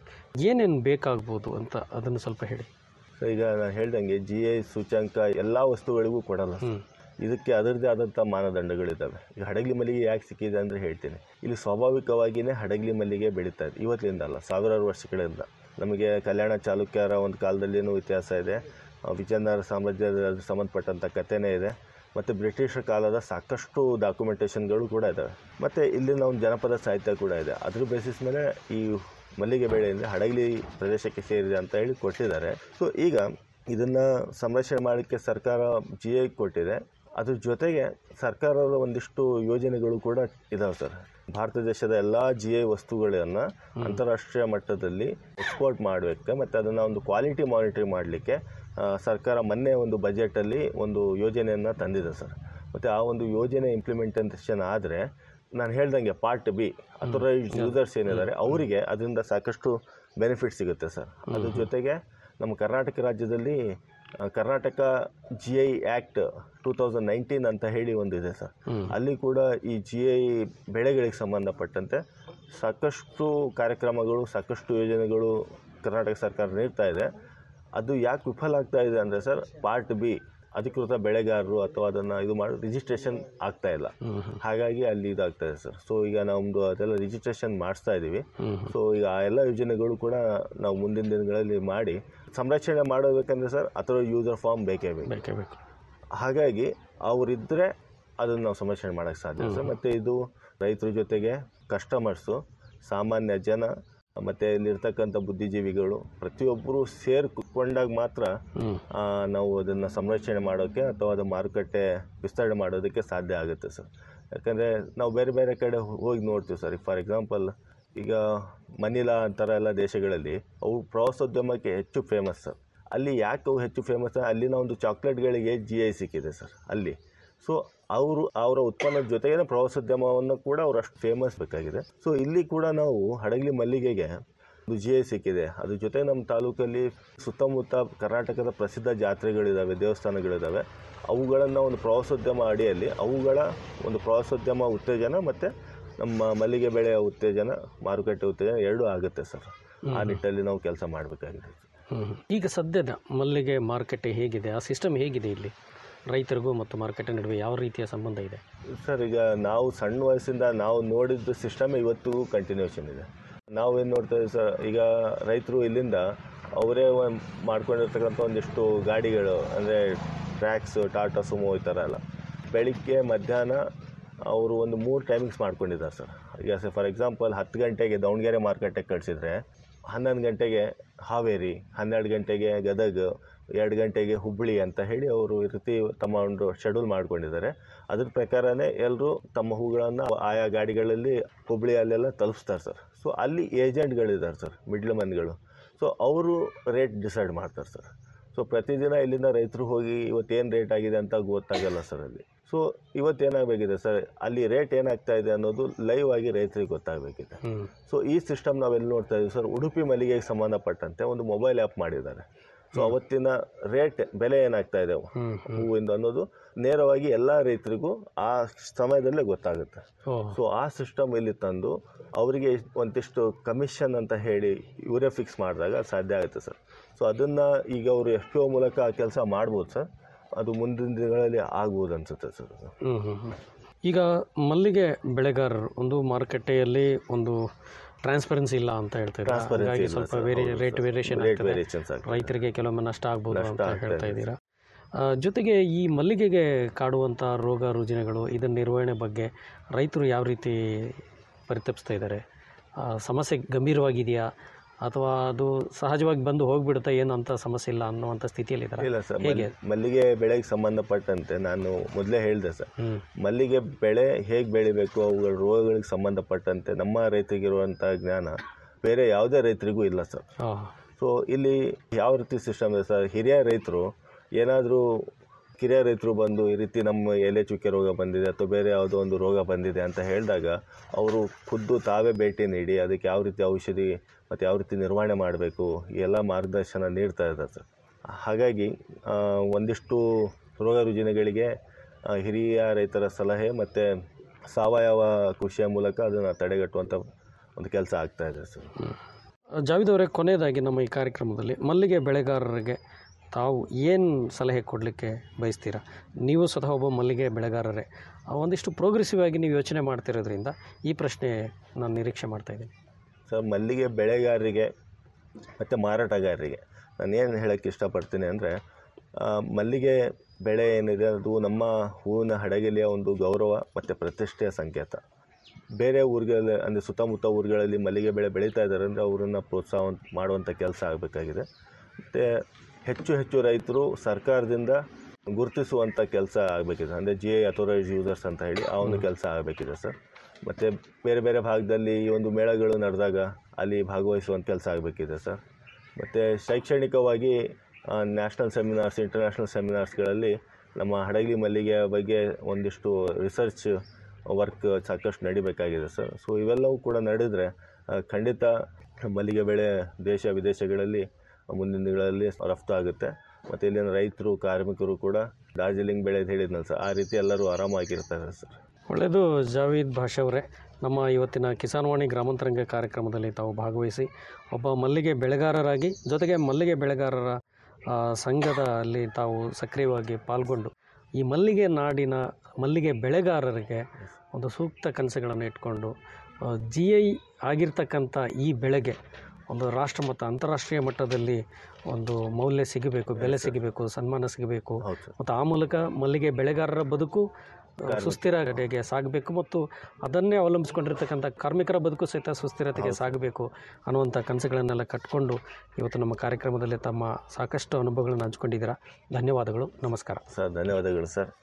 ಏನೇನು ಬೇಕಾಗ್ಬೋದು ಅಂತ ಅದನ್ನು ಸ್ವಲ್ಪ ಹೇಳಿ ಸೊ ಈಗ ನಾನು ಹೇಳ್ದಂಗೆ ಜಿ ಐ ಸೂಚ್ಯಂಕ ಎಲ್ಲ ವಸ್ತುಗಳಿಗೂ ಕೊಡಲ್ಲ ಸರ್. ಹ್ಞೂ ಇದಕ್ಕೆ ಅದರದ್ದೇ ಆದಂಥ ಮಾನದಂಡಗಳಿದ್ದಾವೆ ಈಗ ಹಡಗಲಿ ಮಲ್ಲಿಗೆ ಯಾಕೆ ಸಿಕ್ಕಿದೆ ಅಂದರೆ ಹೇಳ್ತೀನಿ ಇಲ್ಲಿ ಸ್ವಾಭಾವಿಕವಾಗಿಯೇ ಹಡಗಲಿ ಮಲ್ಲಿಗೆ ಬೆಳೀತಾ ಇದೆ ಇವತ್ತಿನಿಂದ ಅಲ್ಲ ಸಾವಿರಾರು ವರ್ಷಗಳಿಂದ ನಮಗೆ ಕಲ್ಯಾಣ ಚಾಲುಕ್ಯರ ಒಂದು ಕಾಲದಲ್ಲಿನೂ ಇತಿಹಾಸ ಇದೆ ಆ, ವಿಜಯನಗರ ಸಾಮ್ರಾಜ್ಯದ ಸಂಬಂಧಪಟ್ಟಂಥ ಕಥೆನೇ ಇದೆ ಮತ್ತು ಬ್ರಿಟಿಷರ ಕಾಲದ ಸಾಕಷ್ಟು ಡಾಕ್ಯುಮೆಂಟೇಷನ್ಗಳು ಕೂಡ ಇದ್ದಾವೆ ಮತ್ತು ಇಲ್ಲಿನ ಒಂದು ಜನಪದ ಸಾಹಿತ್ಯ ಕೂಡ ಇದೆ ಅದ್ರ ಬೇಸಿಸ್ ಮೇಲೆ ಈ ಮಲ್ಲಿಗೆ ಬೆಳೆಯಿಂದ ಹಡಗಲಿ ಪ್ರದೇಶಕ್ಕೆ ಸೇರಿದೆ ಅಂತ ಹೇಳಿ ಕೊಟ್ಟಿದ್ದಾರೆ ಸೊ ಈಗ ಇದನ್ನು ಸಂರಕ್ಷಣೆ ಮಾಡಲಿಕ್ಕೆ ಸರ್ಕಾರ ಜಿ ಐ ಕೊಟ್ಟಿದೆ ಅದ್ರ ಜೊತೆಗೆ ಸರ್ಕಾರದ ಒಂದಿಷ್ಟು ಯೋಜನೆಗಳು ಕೂಡ ಇದಾವೆ ಸರ್ ಭಾರತ ದೇಶದ ಎಲ್ಲ ಜಿ ಐ ವಸ್ತುಗಳನ್ನು ಅಂತಾರಾಷ್ಟ್ರೀಯ ಮಟ್ಟದಲ್ಲಿ ಎಕ್ಸ್ಪೋರ್ಟ್ ಮಾಡಬೇಕು ಮತ್ತು ಅದನ್ನು ಒಂದು ಕ್ವಾಲಿಟಿ ಮಾನಿಟರಿ ಮಾಡಲಿಕ್ಕೆ ಸರ್ಕಾರ ಮೊನ್ನೆ ಒಂದು ಬಜೆಟಲ್ಲಿ ಒಂದು ಯೋಜನೆಯನ್ನು ತಂದಿದೆ ಸರ್ ಮತ್ತು ಆ ಒಂದು ಯೋಜನೆ ಇಂಪ್ಲಿಮೆಂಟೇಷನ್ ಆದರೆ ನಾನು ಹೇಳ್ದಂಗೆ ಪಾರ್ಟ್ ಬಿ ಅಥರೈಸ್ಡ್ ಯೂಸರ್ಸ್ ಏನಿದ್ದಾರೆ ಅವರಿಗೆ ಅದರಿಂದ ಸಾಕಷ್ಟು ಬೆನಿಫಿಟ್ ಸಿಗುತ್ತೆ ಸರ್ ಅದ್ರ ಜೊತೆಗೆ ನಮ್ಮ ಕರ್ನಾಟಕ ರಾಜ್ಯದಲ್ಲಿ ಆ, Karnataka G I act two thousand nineteen ಅಂತ ಹೇಳಿ ಒಂದಿದೆ ಸರ್ ಹ್ಮ್. ಅಲ್ಲಿ ಕೂಡ ಈ ಜಿ ಐ ಬೆಳೆಗಳಿಗೆ ಸಂಬಂಧಪಟ್ಟಂತೆ ಸಾಕಷ್ಟು ಕಾರ್ಯಕ್ರಮಗಳು ಸಾಕಷ್ಟು ಯೋಜನೆಗಳು ಕರ್ನಾಟಕ ಸರ್ಕಾರ ನೀಡ್ತಾ ಇದೆ ಅದು ಯಾಕೆ ವಿಫಲ ಆಗ್ತಾ ಇದೆ ಅಂದರೆ ಸರ್ ಪಾರ್ಟ್ ಬಿ ಅಧಿಕೃತ ಬೆಳೆಗಾರರು ಅಥವಾ ಅದನ್ನು ಇದು ಮಾಡಿ ರಿಜಿಸ್ಟ್ರೇಷನ್ ಆಗ್ತಾ ಇಲ್ಲ ಹಾಗಾಗಿ ಅಲ್ಲಿ ಇದಾಗ್ತಾ ಇದೆ ಸರ್ ಸೊ ಈಗ ನಮ್ಮದು ಅದೆಲ್ಲ ರಿಜಿಸ್ಟ್ರೇಷನ್ ಮಾಡಿಸ್ತಾ ಇದ್ದೀವಿ ಹ್ಮ್. ಸೊ ಈಗ ಆ ಎಲ್ಲ ಯೋಜನೆಗಳು ಕೂಡ ನಾವು ಮುಂದಿನ ದಿನಗಳಲ್ಲಿ ಮಾಡಿ ಸಂರಕ್ಷಣೆ ಮಾಡಬೇಕಂದ್ರೆ ಸರ್ ಅಥವಾ ಯೂಸರ್ ಫಾರ್ಮ್ ಬೇಕೇ ಬೇಕು ಬೇಕೇ ಬೇಕು ಹಾಗಾಗಿ ಅವರಿದ್ದರೆ ಅದನ್ನು ನಾವು ಸಂರಕ್ಷಣೆ ಮಾಡೋಕ್ಕೆ ಸಾಧ್ಯ ಸರ್ ಮತ್ತು ಇದು ರೈತರ ಜೊತೆಗೆ ಕಸ್ಟಮರ್ಸು ಸಾಮಾನ್ಯ ಜನ ಮತ್ತು ಇಲ್ಲಿರ್ತಕ್ಕಂಥ ಬುದ್ಧಿಜೀವಿಗಳು ಪ್ರತಿಯೊಬ್ಬರು ಸೇರಿಕೊಂಡಾಗ ಮಾತ್ರ ಹ್ಞೂ ಆ, ನಾವು ಅದನ್ನು ಸಂರಕ್ಷಣೆ ಮಾಡೋಕ್ಕೆ ಅಥವಾ ಅದು ಮಾರುಕಟ್ಟೆ ವಿಸ್ತರಣೆ ಮಾಡೋದಕ್ಕೆ ಸಾಧ್ಯ ಆಗುತ್ತೆ ಸರ್ ಯಾಕಂದರೆ ನಾವು ಬೇರೆ ಬೇರೆ ಕಡೆ ಹೋಗಿ ನೋಡ್ತೀವಿ ಸರ್ ಫಾರ್ ಎಕ್ಸಾಂಪಲ್ ಈಗ ಮನಿಲಾ ಅಂತರ ಎಲ್ಲ ದೇಶಗಳಲ್ಲಿ ಅವು ಪ್ರವಾಸೋದ್ಯಮಕ್ಕೆ ಹೆಚ್ಚು ಫೇಮಸ್ ಸರ್ ಅಲ್ಲಿ ಯಾಕೆ ಅವು ಹೆಚ್ಚು ಫೇಮಸ್ ಅಲ್ಲಿನ ಒಂದು ಚಾಕ್ಲೇಟ್ಗಳಿಗೆ ಜಿ ಐ ಸಿಕ್ಕಿದೆ ಸರ್ ಅಲ್ಲಿ ಸೊ ಅವರು ಅವರ ಉತ್ಪನ್ನದ ಜೊತೆಗೇ ಪ್ರವಾಸೋದ್ಯಮವನ್ನು ಕೂಡ ಅವ್ರು ಅಷ್ಟು ಫೇಮಸ್ ಬೇಕಾಗಿದೆ ಸೊ ಇಲ್ಲಿ ಕೂಡ ನಾವು ಹಡಗಲಿ ಮಲ್ಲಿಗೆಗೆ ಒಂದು ಜಿ ಐ ಸಿಕ್ಕಿದೆ ಅದ್ರ ಜೊತೆ ನಮ್ಮ ತಾಲೂಕಲ್ಲಿ ಸುತ್ತಮುತ್ತ ಕರ್ನಾಟಕದ ಪ್ರಸಿದ್ಧ ಜಾತ್ರೆಗಳಿದ್ದಾವೆ ದೇವಸ್ಥಾನಗಳಿದ್ದಾವೆ ಅವುಗಳನ್ನು ಒಂದು ಪ್ರವಾಸೋದ್ಯಮ ಅಡಿಯಲ್ಲಿ ಅವುಗಳ ಒಂದು ಪ್ರವಾಸೋದ್ಯಮ ಉತ್ತೇಜನ ಮತ್ತು ನಮ್ಮ ಮಲ್ಲಿಗೆ ಬೆಳೆಯ ಉತ್ತೇಜನ ಮಾರುಕಟ್ಟೆ ಉತ್ತೇಜನ ಎರಡೂ ಆಗುತ್ತೆ ಸರ್ ಆ ನಿಟ್ಟಲ್ಲಿ ನಾವು ಕೆಲಸ ಮಾಡಬೇಕಾಗಿದೆ ಹ್ಮ್. ಈಗ ಸದ್ಯದ ಮಲ್ಲಿಗೆ ಮಾರುಕಟ್ಟೆ ಹೇಗಿದೆ ಆ ಸಿಸ್ಟಮ್ ಹೇಗಿದೆ ಇಲ್ಲಿ ರೈತರಿಗೂ ಮತ್ತು ಮಾರುಕಟ್ಟೆ ನಡುವೆ ಯಾವ ರೀತಿಯ ಸಂಬಂಧ ಇದೆ ಸರ್ ಈಗ ನಾವು ಸಣ್ಣ ವಯಸ್ಸಿಂದ ನಾವು ನೋಡಿದ ಸಿಸ್ಟಮ್ ಇವತ್ತಿಗೂ ಕಂಟಿನ್ಯೂಷನ್ ಇದೆ ನಾವೇನು ನೋಡ್ತಾ ಇದ್ದೀವಿ ಸರ್ ಈಗ ರೈತರು ಇಲ್ಲಿಂದ ಅವರೇ ಒಂದ್ ಮಾಡ್ಕೊಂಡಿರ್ತಕ್ಕಂಥ ಒಂದಿಷ್ಟು ಗಾಡಿಗಳು ಅಂದರೆ ಟ್ರ್ಯಾಕ್ಸ್ ಟಾಟಾ ಸುಮೋ ಈ ಥರ ಎಲ್ಲ ಬೆಳಿಗ್ಗೆ ಮಧ್ಯಾಹ್ನ ಅವರು ಒಂದು ಮೂರು ಟೈಮಿಂಗ್ಸ್ ಮಾಡ್ಕೊಂಡಿದ್ದಾರೆ ಸರ್ ಈಗ ಸರ್ ಫಾರ್ ಎಕ್ಸಾಂಪಲ್ ಹತ್ತು ಗಂಟೆಗೆ ದಾವಣಗೆರೆ ಮಾರ್ಕೆಟಿಗೆ ಕಳಿಸಿದ್ರೆ ಹನ್ನೊಂದು ಗಂಟೆಗೆ ಹಾವೇರಿ ಹನ್ನೆರಡು ಗಂಟೆಗೆ ಗದಗ ಎರಡು ಗಂಟೆಗೆ ಹುಬ್ಬಳ್ಳಿ ಅಂತ ಹೇಳಿ ಅವರು ಈ ರೀತಿ ತಮ್ಮ ಒಂದು ಶೆಡ್ಯೂಲ್ ಮಾಡ್ಕೊಂಡಿದ್ದಾರೆ ಅದ್ರ ಪ್ರಕಾರನೇ ಎಲ್ಲರೂ ತಮ್ಮ ಹೂಗಳನ್ನು ಆಯಾ ಗಾಡಿಗಳಲ್ಲಿ ಹುಬ್ಬಳ್ಳಿ ಅಲ್ಲೆಲ್ಲ ತಲುಪಿಸ್ತಾರೆ ಸರ್ ಸೊ ಅಲ್ಲಿ ಏಜೆಂಟ್ಗಳಿದ್ದಾರೆ ಸರ್ ಮಿಡ್ಲ್ ಮನ್ಗಳು ಸೊ ಅವರು ರೇಟ್ ಡಿಸೈಡ್ ಮಾಡ್ತಾರೆ ಸರ್ ಸೊ ಪ್ರತಿದಿನ ಇಲ್ಲಿಂದ ರೈತರು ಹೋಗಿ ಇವತ್ತೇನು ರೇಟ್ ಆಗಿದೆ ಅಂತ ಗೊತ್ತಾಗಲ್ಲ ಸರ್ ಅಲ್ಲಿ ಸೊ ಇವತ್ತೇನಾಗಬೇಕಿದೆ ಸರ್ ಅಲ್ಲಿ ರೇಟ್ ಏನಾಗ್ತಾ ಇದೆ ಅನ್ನೋದು ಲೈವ್ ಆಗಿ ರೈತರಿಗೆ ಗೊತ್ತಾಗಬೇಕಿದೆ ಹ್ಞೂ ಸೊ ಈ ಸಿಸ್ಟಮ್ ನಾವೆಲ್ಲಿ ನೋಡ್ತಾ ಇದ್ದೀವಿ ಸರ್ ಉಡುಪಿ ಮಲ್ಲಿಗೆಗೆ ಸಂಬಂಧಪಟ್ಟಂತೆ ಒಂದು ಮೊಬೈಲ್ ಆ್ಯಪ್ ಮಾಡಿದ್ದಾರೆ ಸೊ ಅವತ್ತಿನ ರೇಟ್ ಬೆಲೆ ಏನಾಗ್ತಾ ಇದೆ ಹ್ಮ್, ಹೂವಿಂದ ಅನ್ನೋದು ನೇರವಾಗಿ ಎಲ್ಲ ರೈತರಿಗೂ ಆ ಸಮಯದಲ್ಲೇ ಗೊತ್ತಾಗುತ್ತೆ ಓ ಸೊ ಆ ಸಿಸ್ಟಮ್ ಇಲ್ಲಿ ತಂದು ಅವರಿಗೆ ಒಂದಿಷ್ಟು ಕಮಿಷನ್ ಅಂತ ಹೇಳಿ ಇವರೇ ಫಿಕ್ಸ್ ಮಾಡಿದಾಗ ಸಾಧ್ಯ ಆಗುತ್ತೆ ಸರ್ ಸೊ ಅದನ್ನು ಈಗ ಅವರು ಎಫ್ ಪಿ ಒ ಮೂಲಕ ಆ ಕೆಲಸ ಮಾಡ್ಬೋದು ಸರ್ ಅದು ಮುಂದಿನ ದಿನಗಳಲ್ಲಿ ಆಗ್ಬೋದು ಅನ್ಸುತ್ತೆ ಸರ್ ಅದು ಹ್ಮ್, ಹ್ಮ್, ಹ್ಮ್. ಈಗ ಮಲ್ಲಿಗೆ ಬೆಳೆಗಾರರು ಒಂದು ಮಾರುಕಟ್ಟೆಯಲ್ಲಿ ಒಂದು ಟ್ರಾನ್ಸ್ಪರೆನ್ಸಿ ಇಲ್ಲ ಅಂತ ಹೇಳ್ತಾ ಇದ್ದಾರೆ Transparency ಹಾಗಾಗಿ ಇಲ್ಲ ಸ್ವಲ್ಪ ಸರ್, ವೇರಿ ಹೌದು ರೇಟ್ ಸರ್. ವೇರಿಯೇಷನ್ Rate ಆಗ್ತದೆ variations ಆಗ್ತದೆ. ರೈತರಿಗೆ ಕೆಲವೊಮ್ಮೆ ನಷ್ಟ ಆಗ್ಬೋದು ನಷ್ಟ ಅಂತ ಆಗ್ತಾ ಹೇಳ್ತಾ ಇದೆ ಇದ್ದೀರಾ ಆ, ಜೊತೆಗೆ ಈ ಮಲ್ಲಿಗೆಗೆ ಕಾಡುವಂಥ ರೋಗ ರುಜಿನಗಳು ಇದರ ನಿರ್ವಹಣೆ ಬಗ್ಗೆ ರೈತರು ಯಾವ ರೀತಿ ಪರಿತಪಿಸ್ತಾ ಇದ್ದಾರೆ ಆ, ಸಮಸ್ಯೆ ಗಂಭೀರವಾಗಿದೆಯಾ ಅಥವಾ ಅದು ಸಹಜವಾಗಿ ಬಂದು ಹೋಗ್ಬಿಡುತ್ತಾ ಏನು ಅಂತ ಸಮಸ್ಯೆ ಇಲ್ಲ ಅನ್ನುವಂಥ ಸ್ಥಿತಿಯಲ್ಲಿದ್ದಾರೆ ಇಲ್ಲ ಸರ್ ಹೇಗೆ? ಮಲ್- ಮಲ್ಲಿಗೆ ಬೆಳೆಗೆ ಸಂಬಂಧಪಟ್ಟಂತೆ ನಾನು ಮೊದಲೇ ಹೇಳಿದೆ ಸರ್ ಹ್ಞೂ ಮಲ್ಲಿಗೆ ಬೆಳೆ ಹೇಗೆ ಬೆಳಿಬೇಕು ಅವುಗಳ ರೋಗಗಳಿಗೆ ಸಂಬಂಧಪಟ್ಟಂತೆ ನಮ್ಮ ರೈತರಿಗಿರುವಂಥ ಜ್ಞಾನ ಬೇರೆ ಯಾವುದೇ ರೈತರಿಗೂ ಇಲ್ಲ ಸರ್ ಹಾಂ ಸೊ ಇಲ್ಲಿ ಯಾವ ರೀತಿ ಸಿಸ್ಟಮ್ ಇದೆ ಸರ್ ಹಿರಿಯ ರೈತರು ಏನಾದರೂ ಕಿರಿಯ ರೈತರು ಬಂದು ಈ ರೀತಿ ನಮ್ಮ ಎಲೆ ಚುಕ್ಕೆ ರೋಗ ಬಂದಿದೆ ಅಥವಾ ಬೇರೆ ಯಾವುದೋ ಒಂದು ರೋಗ ಬಂದಿದೆ ಅಂತ ಹೇಳಿದಾಗ ಅವರು ಖುದ್ದು ತಾವೇ ಭೇಟಿ ನೀಡಿ ಅದಕ್ಕೆ ಯಾವ ರೀತಿ ಔಷಧಿ ಮತ್ತು ಯಾವ ರೀತಿ ನಿರ್ವಹಣೆ ಮಾಡಬೇಕು ಈ ಎಲ್ಲ ಮಾರ್ಗದರ್ಶನ ನೀಡ್ತಾ ಇದ್ದಾರೆ ಸರ್ ಹಾಗಾಗಿ ಆ, ಒಂದಿಷ್ಟು ರೋಗ ರುಜಿನಗಳಿಗೆ ಆ, ಹಿರಿಯ ರೈತರ ಸಲಹೆ ಮತ್ತು ಸಾವಯವ ಕೃಷಿಯ ಮೂಲಕ ಅದನ್ನು ತಡೆಗಟ್ಟುವಂಥ ಒಂದು ಕೆಲಸ ಆಗ್ತಾ ಇದೆ ಸರ್ ಜಾವಿದ್ ಅವರೇ ಕೊನೆಯದಾಗಿ ನಮ್ಮ ಈ ಕಾರ್ಯಕ್ರಮದಲ್ಲಿ ಮಲ್ಲಿಗೆ ಬೆಳೆಗಾರರಿಗೆ ತಾವು ಏನು ಸಲಹೆ ಕೊಡಲಿಕ್ಕೆ ಬಯಸ್ತೀರಾ ನೀವು ಸ್ವತಃ ಒಬ್ಬ ಮಲ್ಲಿಗೆ ಬೆಳೆಗಾರರೇ ಆ, ಒಂದಿಷ್ಟು ಪ್ರೋಗ್ರೆಸಿವ್ ಆಗಿ ನೀವು ಯೋಚನೆ ಮಾಡ್ತಿರೋದ್ರಿಂದ ಈ ಪ್ರಶ್ನೆ ನಾನು ನಿರೀಕ್ಷೆ ಮಾಡ್ತಾ ಇದ್ದೀನಿ ಸರ್ ಮಲ್ಲಿಗೆ ಬೆಳೆಗಾರರಿಗೆ ಮತ್ತು ಮಾರಾಟಗಾರರಿಗೆ ನಾನು ಏನು ಹೇಳೋಕ್ಕೆ ಇಷ್ಟಪಡ್ತೀನಿ ಅಂದರೆ ಮಲ್ಲಿಗೆ ಬೆಳೆ ಏನಿದೆ ಅದು ನಮ್ಮ ಹೂವಿನ ಹಡಗಲಿಯ ಒಂದು ಗೌರವ ಮತ್ತು ಪ್ರತಿಷ್ಠೆಯ ಸಂಕೇತ ಬೇರೆ ಊರುಗಳಲ್ಲಿ ಅಂದರೆ ಸುತ್ತಮುತ್ತ ಊರುಗಳಲ್ಲಿ ಮಲ್ಲಿಗೆ ಬೆಳೆ ಬೆಳೀತಾ ಇದ್ದಾರೆ ಅಂದರೆ ಅವರನ್ನು ಪ್ರೋತ್ಸಾಹ ಮಾಡುವಂಥ ಕೆಲಸ ಆಗಬೇಕಾಗಿದೆ ಮತ್ತು ಹೆಚ್ಚು ಹೆಚ್ಚು ರೈತರು ಸರ್ಕಾರದಿಂದ ಗುರುತಿಸುವಂಥ ಕೆಲಸ ಆಗಬೇಕಿದೆ ಅಂದರೆ ಜಿ ಐ ಅಥೋರೈಸ್ ಯೂಸರ್ಸ್ ಅಂತ ಹೇಳಿ ಆ ಒಂದು ಕೆಲಸ ಆಗಬೇಕಿದೆ ಸರ್ ಮತ್ತು ಬೇರೆ ಬೇರೆ ಭಾಗದಲ್ಲಿ ಈ ಒಂದು ಮೇಳಗಳು ನಡೆದಾಗ ಅಲ್ಲಿ ಭಾಗವಹಿಸುವಂಥ ಕೆಲಸ ಆಗಬೇಕಿದೆ ಸರ್ ಮತ್ತು ಶೈಕ್ಷಣಿಕವಾಗಿ ನ್ಯಾಷನಲ್ ಸೆಮಿನಾರ್ಸ್ ಇಂಟರ್ನ್ಯಾಷನಲ್ ಸೆಮಿನಾರ್ಸ್ಗಳಲ್ಲಿ ನಮ್ಮ ಹಡಗಲಿ ಮಲ್ಲಿಗೆಯ ಬಗ್ಗೆ ಒಂದಿಷ್ಟು ರಿಸರ್ಚ್ ವರ್ಕ್ ಸಾಕಷ್ಟು ನಡಿಬೇಕಾಗಿದೆ ಸರ್ ಸೊ ಇವೆಲ್ಲವೂ ಕೂಡ ನಡೆದರೆ ಆ, ಖಂಡಿತ ಮಲ್ಲಿಗೆ ಬೆಳೆ ದೇಶ ವಿದೇಶಗಳಲ್ಲಿ ಮುಂದಿನ ದಿನಗಳಲ್ಲಿ ರಫ್ತು ಆಗುತ್ತೆ ಮತ್ತು ಇಲ್ಲಿನ ರೈತರು ಕಾರ್ಮಿಕರು ಕೂಡ ಡಾರ್ಜಿಲಿಂಗ್ ಬೆಳೆ ಹೇಳಿದ್ನಲ್ಲ ಸರ್ ಆ ರೀತಿ ಎಲ್ಲರೂ ಆರಾಮಾಗಿರ್ತಾರೆ ಸರ್ ಒಳ್ಳೆಯದು ಜಾವೀದ್ ಭಾಷಾ ಅವರೇ ನಮ್ಮ ಇವತ್ತಿನ ಕಿಸಾನ್ವಾಣಿ ಗ್ರಾಮಾಂತರಂಗ ಕಾರ್ಯಕ್ರಮದಲ್ಲಿ ತಾವು ಭಾಗವಹಿಸಿ ಒಬ್ಬ ಮಲ್ಲಿಗೆ ಬೆಳೆಗಾರರಾಗಿ ಜೊತೆಗೆ ಮಲ್ಲಿಗೆ ಬೆಳೆಗಾರರ ಆ, ಸಂಘದ ಅಲ್ಲಿ ತಾವು ಸಕ್ರಿಯವಾಗಿ ಪಾಲ್ಗೊಂಡು ಈ ಮಲ್ಲಿಗೆ ನಾಡಿನ ಮಲ್ಲಿಗೆ ಬೆಳೆಗಾರರಿಗೆ ಒಂದು ಸೂಕ್ತ ಕನಸುಗಳನ್ನು ಇಟ್ಕೊಂಡು ಜಿ ಐ ಆಗಿರ್ತಕ್ಕಂಥ ಈ ಬೆಳೆಗೆ ಒಂದು ರಾಷ್ಟ್ರ ಮತ್ತು ಅಂತಾರಾಷ್ಟ್ರೀಯ ಮಟ್ಟದಲ್ಲಿ ಒಂದು ಮೌಲ್ಯ ಸಿಗಬೇಕು ಬೆಲೆ ಸಿಗಬೇಕು ಸನ್ಮಾನ ಸಿಗಬೇಕು ಹೌದು ಸರ್ ಮತ್ತು ಆ ಮೂಲಕ ಮಲ್ಲಿಗೆ ಬೆಳೆಗಾರರ ಬದುಕು ಆ, ಸುಸ್ಥಿರತೆಗೆ ಸಾಗಬೇಕು ಮತ್ತು ಅದನ್ನೇ ಅವಲಂಬಿಸ್ಕೊಂಡಿರ್ತಕ್ಕಂಥ ಕಾರ್ಮಿಕರ ಬದುಕು ಸಹಿತ ಸುಸ್ಥಿರತೆಗೆ ಸಾಗಬೇಕು ಅನ್ನುವಂಥ ಕನಸುಗಳನ್ನೆಲ್ಲ ಕಟ್ಕೊಂಡು ಇವತ್ತು ನಮ್ಮ ಕಾರ್ಯಕ್ರಮದಲ್ಲಿ ತಮ್ಮ ಸಾಕಷ್ಟು ಅನುಭವಗಳನ್ನು ಹಂಚ್ಕೊಂಡಿದ್ದೀರಾ ಧನ್ಯವಾದಗಳು ನಮಸ್ಕಾರ ಸರ್ ಧನ್ಯವಾದಗಳು ಸರ್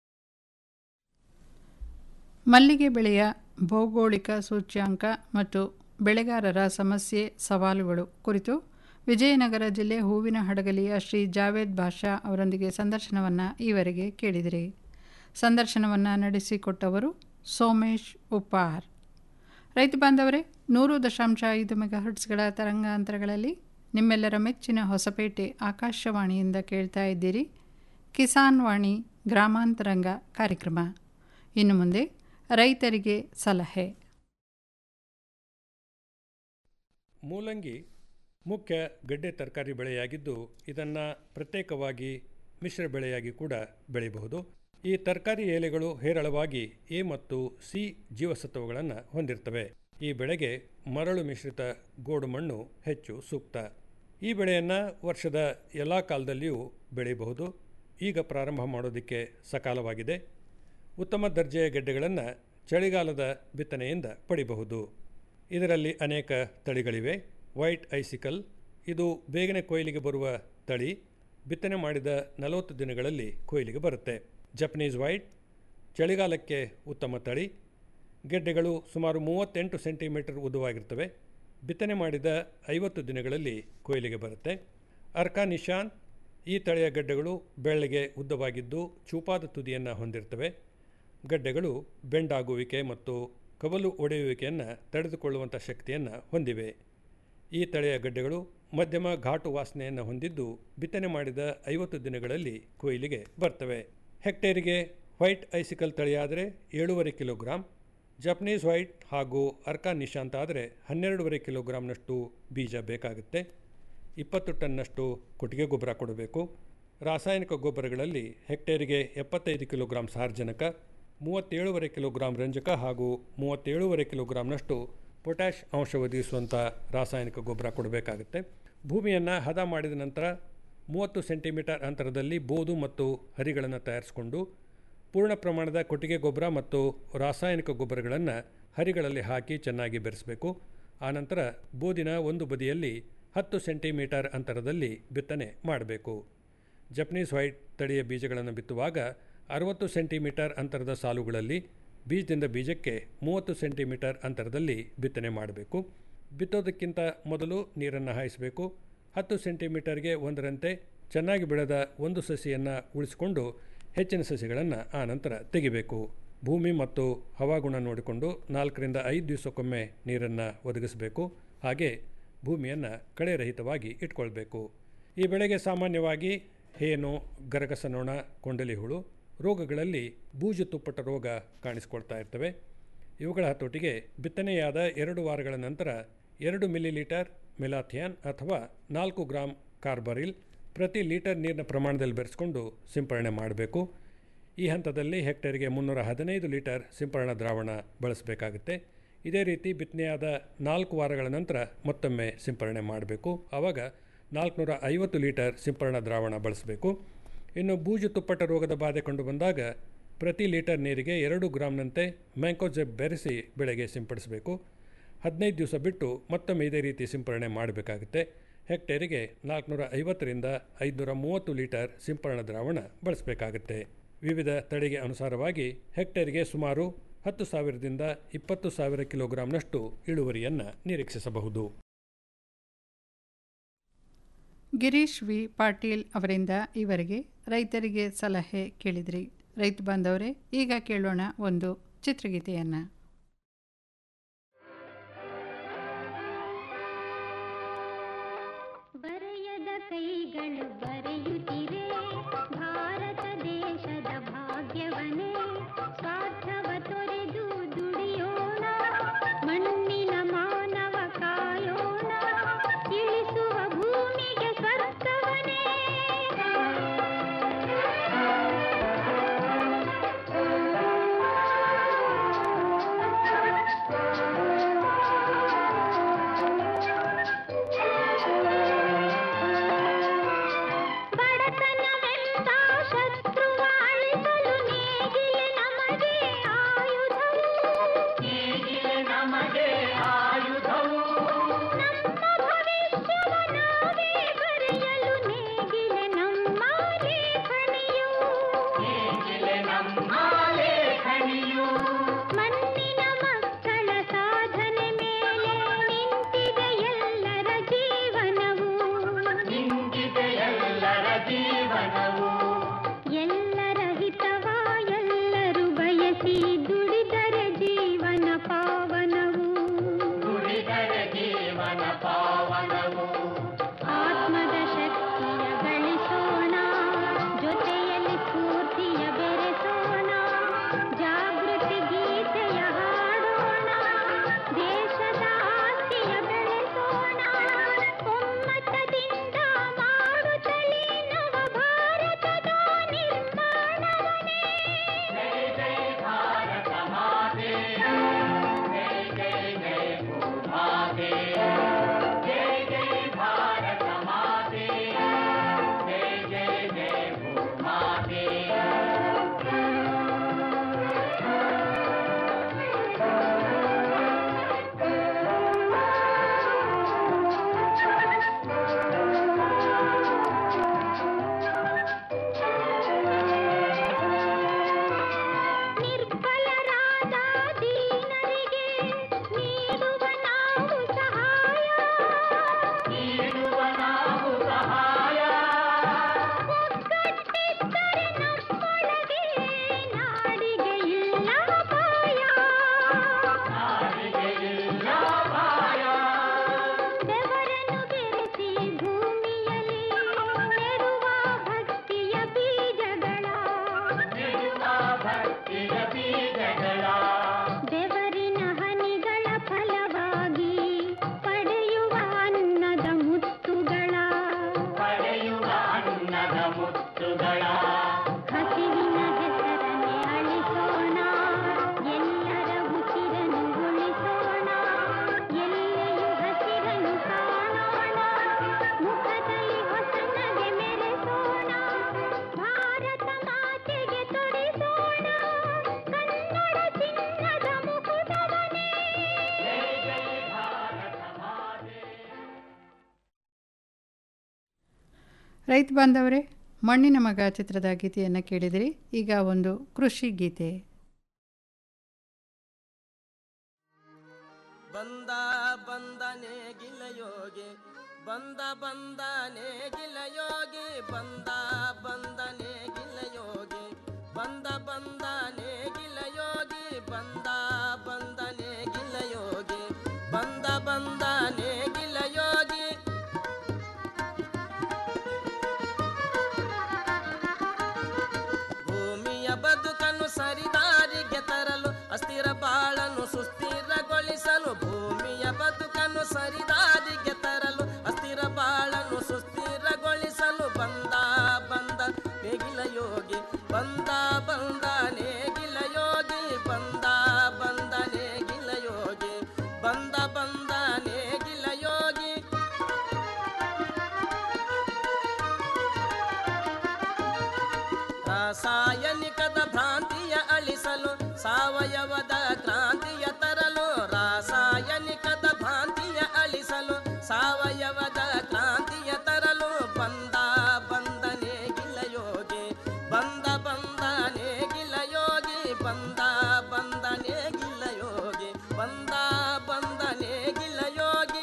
ಮಲ್ಲಿಗೆ ಬೆಳೆಯ ಭೌಗೋಳಿಕ ಸೂಚ್ಯಾಂಕ ಮತ್ತು ಬೆಳೆಗಾರರ ಸಮಸ್ಯೆ ಸವಾಲುಗಳು ಕುರಿತು ವಿಜಯನಗರ ಜಿಲ್ಲೆ ಹೂವಿನ ಹಡಗಲಿಯ ಶ್ರೀ ಜಾವೇದ್ ಬಾಷಾ ಅವರೊಂದಿಗೆ ಸಂದರ್ಶನವನ್ನು ಈವರೆಗೆ ಕೇಳಿದಿರಿ ಸಂದರ್ಶನವನ್ನು ನಡೆಸಿಕೊಟ್ಟವರು ಸೋಮೇಶ್ ಉಪ್ಪಾರ್ ರೈತ ಬಾಂಧವರೇ ನೂರು ದಶಾಂಶ ಐದು ಮೆಗಾಹರ್ಟ್ಸ್ಗಳ ತರಂಗಾಂತರಗಳಲ್ಲಿ ನಿಮ್ಮೆಲ್ಲರ ಮೆಚ್ಚಿನ ಹೊಸಪೇಟೆ ಆಕಾಶವಾಣಿಯಿಂದ ಕೇಳ್ತಾ ಇದ್ದೀರಿ ಕಿಸಾನ್ ವಾಣಿ ಗ್ರಾಮಾಂತರಂಗ ಕಾರ್ಯಕ್ರಮ ಇನ್ನು ಮುಂದೆ ರೈತರಿಗೆ ಸಲಹೆ ಮೂಲಂಗಿ ಮುಖ್ಯ ಗಡ್ಡೆ ತರಕಾರಿ ಬೆಳೆಯಾಗಿದ್ದು ಇದನ್ನು ಪ್ರತ್ಯೇಕವಾಗಿ ಮಿಶ್ರ ಬೆಳೆಯಾಗಿ ಕೂಡ ಬೆಳೆಯಬಹುದು ಈ ತರಕಾರಿ ಎಲೆಗಳು ಹೇರಳವಾಗಿ ಎ ಮತ್ತು ಸಿ ಜೀವಸತ್ವಗಳನ್ನು ಹೊಂದಿರ್ತವೆ ಈ ಬೆಳೆಗೆ ಮರಳು ಮಿಶ್ರಿತ ಗೋಡು ಮಣ್ಣು ಹೆಚ್ಚು ಸೂಕ್ತ ಈ ಬೆಳೆಯನ್ನು ವರ್ಷದ ಎಲ್ಲ ಕಾಲದಲ್ಲಿಯೂ ಬೆಳೆಯಬಹುದು ಈಗ ಪ್ರಾರಂಭ ಮಾಡೋದಕ್ಕೆ ಸಕಾಲವಾಗಿದೆ ಉತ್ತಮ ದರ್ಜೆಯ ಗೆಡ್ಡೆಗಳನ್ನು ಚಳಿಗಾಲದ ಬಿತ್ತನೆಯಿಂದ ಪಡಿಬಹುದು ಇದರಲ್ಲಿ ಅನೇಕ ತಳಿಗಳಿವೆ ವೈಟ್ ಐಸಿಕಲ್ ಇದು ಬೇಗನೆ ಕೊಯ್ಲಿಗೆ ಬರುವ ತಳಿ ಬಿತ್ತನೆ ಮಾಡಿದ ನಲವತ್ತು ದಿನಗಳಲ್ಲಿ ಕೊಯ್ಲಿಗೆ ಬರುತ್ತೆ ಜಪನೀಸ್ ವೈಟ್ ಚಳಿಗಾಲಕ್ಕೆ ಉತ್ತಮ ತಳಿ ಗೆಡ್ಡೆಗಳು ಸುಮಾರು ಮೂವತ್ತೆಂಟು ಸೆಂಟಿಮೀಟರ್ ಉದ್ದವಾಗಿರ್ತವೆ ಬಿತ್ತನೆ ಮಾಡಿದ ಐವತ್ತು ದಿನಗಳಲ್ಲಿ ಕೊಯ್ಲಿಗೆ ಬರುತ್ತೆ ಅರ್ಕಾ ನಿಶಾನ್ ಈ ತಳಿಯ ಗಡ್ಡೆಗಳು ಬೆಳ್ಳಗೆ ಉದ್ದವಾಗಿದ್ದು ಚೂಪಾದ ತುದಿಯನ್ನು ಹೊಂದಿರ್ತವೆ ಗಡ್ಡೆಗಳು ಬೆಂಡಾಗುವಿಕೆ ಮತ್ತು ಕವಲು ಒಡೆಯುವಿಕೆಯನ್ನು ತಡೆದುಕೊಳ್ಳುವಂಥ ಶಕ್ತಿಯನ್ನು ಹೊಂದಿವೆ ಈ ತಳಿಯ ಗಡ್ಡೆಗಳು ಮಧ್ಯಮ ಘಾಟು ವಾಸನೆಯನ್ನು ಹೊಂದಿದ್ದು ಬಿತ್ತನೆ ಮಾಡಿದ ಐವತ್ತು ದಿನಗಳಲ್ಲಿ ಕೊಯ್ಲಿಗೆ ಬರ್ತವೆ ಹೆಕ್ಟೇರಿಗೆ ವೈಟ್ ಐಸಿಕಲ್ ತಳಿಯಾದರೆ ಏಳೂವರೆ ಕಿಲೋಗ್ರಾಂ ಜಪನೀಸ್ ವೈಟ್ ಹಾಗೂ ಅರ್ಕಾ ನಿಶಾಂತ ಆದರೆ ಹನ್ನೆರಡೂವರೆ ಕಿಲೋಗ್ರಾಂನಷ್ಟು ಬೀಜ ಬೇಕಾಗುತ್ತೆ ಇಪ್ಪತ್ತು ಟನ್ನಷ್ಟು ಕೊಟ್ಟಿಗೆ ಗೊಬ್ಬರ ಕೊಡಬೇಕು ರಾಸಾಯನಿಕ ಗೊಬ್ಬರಗಳಲ್ಲಿ ಹೆಕ್ಟೇರಿಗೆ ಎಪ್ಪತ್ತೈದು ಕಿಲೋಗ್ರಾಂ ಸಾರಜನಕ ಮೂವತ್ತೇಳುವರೆ ಕಿಲೋಗ್ರಾಂ ರಂಜಕ ಹಾಗೂ ಮೂವತ್ತೇಳುವರೆ ಕಿಲೋಗ್ರಾಂನಷ್ಟು ಪೊಟ್ಯಾಷ್ ಅಂಶ ಒದಗಿಸುವಂಥ ರಾಸಾಯನಿಕ ಗೊಬ್ಬರ ಕೊಡಬೇಕಾಗುತ್ತೆ ಭೂಮಿಯನ್ನು ಹದ ಮಾಡಿದ ನಂತರ ಮೂವತ್ತು ಸೆಂಟಿಮೀಟರ್ ಅಂತರದಲ್ಲಿ ಬೋದು ಮತ್ತು ಹರಿಗಳನ್ನು ತಯಾರಿಸಿಕೊಂಡು ಪೂರ್ಣ ಪ್ರಮಾಣದ ಕೊಟ್ಟಿಗೆ ಗೊಬ್ಬರ ಮತ್ತು ರಾಸಾಯನಿಕ ಗೊಬ್ಬರಗಳನ್ನು ಹರಿಗಳಲ್ಲಿ ಹಾಕಿ ಚೆನ್ನಾಗಿ ಬೆರೆಸಬೇಕು ಆನಂತರ ಬೋದಿನ ಒಂದು ಬದಿಯಲ್ಲಿ ಹತ್ತು ಸೆಂಟಿಮೀಟರ್ ಅಂತರದಲ್ಲಿ ಬಿತ್ತನೆ ಮಾಡಬೇಕು ಜಪನೀಸ್ ವೈಟ್ ತಳಿಯ ಬೀಜಗಳನ್ನು ಬಿತ್ತುವಾಗ ಅರವತ್ತು ಸೆಂಟಿಮೀಟರ್ ಅಂತರದ ಸಾಲುಗಳಲ್ಲಿ ಬೀಜದಿಂದ ಬೀಜಕ್ಕೆ ಮೂವತ್ತು ಸೆಂಟಿಮೀಟರ್ ಅಂತರದಲ್ಲಿ ಬಿತ್ತನೆ ಮಾಡಬೇಕು ಬಿತ್ತೋದಕ್ಕಿಂತ ಮೊದಲು ನೀರನ್ನು ಹಾಯಿಸಬೇಕು ಹತ್ತು ಸೆಂಟಿಮೀಟರ್ಗೆ ಒಂದರಂತೆ ಚೆನ್ನಾಗಿ ಬೆಳೆದ ಒಂದು ಸಸಿಯನ್ನು ಉಳಿಸಿಕೊಂಡು ಹೆಚ್ಚಿನ ಸಸಿಗಳನ್ನು ಆ ನಂತರ ತೆಗಿಬೇಕು ಭೂಮಿ ಮತ್ತು ಹವಾಗುಣ ನೋಡಿಕೊಂಡು ನಾಲ್ಕರಿಂದ ಐದು ದಿವಸಕ್ಕೊಮ್ಮೆ ನೀರನ್ನು ಒದಗಿಸಬೇಕು ಹಾಗೆ ಭೂಮಿಯನ್ನು ಕಳೆರಹಿತವಾಗಿ ಇಟ್ಕೊಳ್ಬೇಕು ಈ ಬೆಳೆಗೆ ಸಾಮಾನ್ಯವಾಗಿ ಹೇನು ಗರಗಸ ನೊಣ ಕೊಂಡಲಿ ಹುಳು ರೋಗಗಳಲ್ಲಿ ಬೂಜು ತುಪ್ಪಟ ರೋಗ ಕಾಣಿಸಿಕೊಳ್ತಾ ಇರ್ತವೆ ಇವುಗಳ ಹತೋಟಿಗೆ ಬಿತ್ತನೆಯಾದ ಎರಡು ವಾರಗಳ ನಂತರ ಎರಡು ಮಿಲಿಲೀಟರ್ ಮೆಲಾಥಿಯಾನ್ ಅಥವಾ ನಾಲ್ಕು ಗ್ರಾಂ ಕಾರ್ಬರಿಲ್ ಪ್ರತಿ ಲೀಟರ್ ನೀರಿನ ಪ್ರಮಾಣದಲ್ಲಿ ಬೆರೆಸ್ಕೊಂಡು ಸಿಂಪರಣೆ ಮಾಡಬೇಕು ಈ ಹಂತದಲ್ಲಿ ಹೆಕ್ಟೇರಿಗೆ ಮುನ್ನೂರ ಹದಿನೈದು ಲೀಟರ್ ಸಿಂಪರಣಾ ದ್ರಾವಣ ಬಳಸಬೇಕಾಗುತ್ತೆ ಇದೇ ರೀತಿ ಬಿತ್ತನೆಯಾದ ನಾಲ್ಕು ವಾರಗಳ ನಂತರ ಮತ್ತೊಮ್ಮೆ ಸಿಂಪರಣೆ ಮಾಡಬೇಕು ಆವಾಗ ನಾಲ್ಕುನೂರ ಐವತ್ತು ಲೀಟರ್ ಸಿಂಪರಣಾ ದ್ರಾವಣ ಬಳಸಬೇಕು ಇನ್ನು ಬೂಜು ತುಪ್ಪಟ ರೋಗದ ಬಾಧೆ ಕಂಡು ಬಂದಾಗ ಪ್ರತಿ ಲೀಟರ್ ನೀರಿಗೆ ಎರಡು ಗ್ರಾಮ್ನಂತೆ ಮ್ಯಾಂಕೋಜೆಬ್ ಬೆರೆಸಿ ಬೆಳೆಗೆ ಸಿಂಪಡಿಸಬೇಕು ಹದಿನೈದು ದಿವಸ ಬಿಟ್ಟು ಮತ್ತೊಮ್ಮೆ ಇದೇ ರೀತಿ ಸಿಂಪರಣೆ ಮಾಡಬೇಕಾಗುತ್ತೆ ಹೆಕ್ಟೇರಿಗೆ ನಾಲ್ಕುನೂರ ಐವತ್ತರಿಂದ ಐದುನೂರ ಮೂವತ್ತು ಲೀಟರ್ ಸಿಂಪರಣಾ ದ್ರಾವಣ ಬಳಸಬೇಕಾಗುತ್ತೆ ವಿವಿಧ ತಳಿಗೆ ಅನುಸಾರವಾಗಿ ಹೆಕ್ಟೇರಿಗೆ ಸುಮಾರು ಹತ್ತು ಸಾವಿರದಿಂದ ಇಪ್ಪತ್ತು ಸಾವಿರ ಕಿಲೋಗ್ರಾಂನಷ್ಟು ಇಳುವರಿಯನ್ನು ನಿರೀಕ್ಷಿಸಬಹುದು ಗಿರೀಶ್ ವಿ ಪಾಟೀಲ್ ಅವರಿಂದ ಈವರೆಗೆ ರೈತರಿಗೆ ಸಲಹೆ ಕೇಳಿದ್ರಿ ರೈತ ಬಾಂಧವರೇ ಈಗ ಕೇಳೋಣ ಒಂದು ಚಿತ್ರಗೀತೆಯನ್ನು ಬರೆಯದ ಕೈಗಳು ಬರೆಯುತ್ತಿರೆ ಭಾರತ ದೇಶದ ಭಾಗ್ಯವನೇ ಸ್ವಾರ್ಥವ ತೊರೆದು ದುಡಿಯೋಣ ಮಣ್ಣಿನ ಮಾನವ ಕಾಯೋಣ ಇಳಿಸುವ ಭೂಮಿಗೆ ಸ್ವರ್ಗವನೇ ಬಡತನವೆಂಬ ಶತ್ರುವ ಅಳಿಸಲು ನೇಗಿಲೆ ನಮಗೆ ಆಯುಧವು ನಮಗೆ ಆಯುಧವು ನಮ್ಮ ಭವಿಷ್ಯವ ನಾವೇ ಬರೆಯಲು ನೇಗಿಲೆ ನಮ್ಮ ಲೇಖನಿಯು ನೇಗಿಲೆ ನಮ್ಮ ಲೇಖನಿಯು ಮಣ್ಣಿನ ಮಕ್ಕಳ ಸಾಧನೆ ಮೇಲೆ ನಿಂತಿದೆ ಎಲ್ಲರ ಜೀವನವು ನಿಂತಿದೆ ಎಲ್ಲರ ಜೀವನವು ಎಲ್ಲರ ಹಿತವ ಎಲ್ಲರೂ ಬಯಸಿ ದುಡಿದರೆ ಜೀವನ ಪಾವನವು ದುಡಿದರೆ ಜೀವನ ಪಾವನವು ಆತ್ಮದ ಶಕ್ತಿಯ ಗಳಿಸೋಣ ಜೊತೆಯಲ್ಲಿ ಸ್ಫೂರ್ತಿಯ ಬೆರೆಸೋಣ ಜಾಗೃತಿ ಗೀತೆಯ ಹಾಡೋಣ ದೇಶದ ಆಸ್ತಿಯ ಬೆಳೆಸೋಣ ಒಮ್ಮತದಿಂದ ಮಾಡುತ್ತಲೇ ನವ ಭಾರತದ ನಿರ್ಮಾಣವನೇ ಜೈ ಜೈ ಭಾರತ ಮಾತೆ ಜೈ ಜೈ ಜೈ ಭೂಮಾತೆ ಜೈ ಜೈ ಭಾರತ ಮಾತೆ ಜೈ ಜೈ ಜೈ ಭೂಮಾತೆ ನಿರ್ಬಲರಾದ ದೀನರಿಗೆ ನೀಡುವ ನಾವು ಸಹಾಯ ನೀಡುವ ನಾವು ಸಹಾಯ ಒಗ್ಗಟ್ಟಿದ್ದರೆ ನಮ್ಮೊಳಗೆ ನಾಡಿಗೆ ಇಲ್ಲ ಅಪಾಯ ನಾಡಿಗೆ ಇಲ್ಲ ಅಪಾಯ ಬೆವರನ್ನು ಬೆರೆಸಿ ಭೂಮಿಯಲ್ಲಿ ನೆರುವ ಭಕ್ತಿಯ ಬೀಜಗಳ ನೆರುವ ಭಕ್ತಿಯ ಬೀಜಗಳ ಬೆವರಿನ ಹನಿಗಳ ಫಲವಾಗಿ ಪಡೆಯುವ ಅನ್ನದ ಮುತ್ತುಗಳ ಪಡೆಯುವ ಅನ್ನದ ಮುತ್ತುಗಳ ಹಸಿವಿನ ಹೆಸರನ್ನೇ ಅಳಿಸೋಣ ಎಲ್ಲರ ಉಸಿರನ್ನು ಉಳಿಸೋಣ ಎಲ್ಲೆಯೂ ಹಸಿರನ್ನು ಕಾಣೋಣ ಮುಖದಲ್ಲಿ ಹೊಸ ನಗೆ ಮೆರೆಸೋಣ ಭಾರತ ಮಾತೆಗೆ ತೊಡಿಸೋಣ ಕನ್ನಡ ಚಿನ್ನದ ಮುಕುಟವನೇ ಜೈ ಜೈ ಭಾರತ ಮಾತೆ ರೈತ ಬಾಂಧವರೇ ಮಣ್ಣಿನ ಮಗ ಚಿತ್ರದ ಗೀತೆಯನ್ನು ಕೇಳಿದಿರಿ ಈಗ ಒಂದು ಕೃಷಿ ಗೀತೆ ಬಂದ ಬಂದನೆ ಗಿಲಯೋಗಿ ಬಂದ ಬಂದನೆ ಗಿಲ ಯೋಗಿ ಬಂದ ಬಂದನೆ ಗಿಲ ಯೋಗಿ ಬಂದ ಬಂದನೆ ಗಿಲ ಯೋಗಿ ಬಂದ ಬಂದನೆ ಗಿಲ ಯೋಗಿ ಬಂದ ಬಂದನೆ ಗಿಲ ಯೋಗಿ ಭೂಮಿಯ ಬದುಕನ್ನು ಸರಿದಾರಿಗೆ ತರಲು ಅಸ್ಥಿರ ಬಾಳನ್ನು ಸುಸ್ಥಿರಗೊಳಿಸಲು ಭೂಮಿಯ ಬದುಕನ್ನು ಸರಿದಾರಿಗೆ ತರಲು ಅಸ್ಥಿರ ಬಾಳನ್ನು ಸುಸ್ಥಿರಗೊಳಿಸಲು ಬಂದ ಬಂದ ನೇಗಿಲ ಯೋಗಿ ಬಂದ ಬಂದ ನೇಗಿಲ ಯೋಗಿ ಬಂದ ಬಂದ ನೇಗಿಲ ಯೋಗಿ ಬಂದ ಬಂದ ನೇಗಿಲ ಯೋಗಿ ರಾಸಾಯನಿಕದ ಭ್ರಾಂತಿಯ ಅಳಿಸಲು ಸಾವಯವದ ಕ್ರಾಂತಿಯ ತರಲು ರಾಸಾಯನಿಕದ ಭ್ರಾಂತಿಯ ಅಳಿಸಲು ಸಾವಯವದ ಕ್ರಾಂತಿಯ ತರಲು ಬಂದ ಬಂದನೆ ಗಿಲ ಯೋಗಿ ಬಂದ ಬಂದನೆ ಗಿಲ ಯೋಗಿ ಬಂದ ಬಂದನೆ ಗಿಲ ಯೋಗಿ ಬಂದ ಬಂದನೆ ಗಿಲ ಯೋಗಿ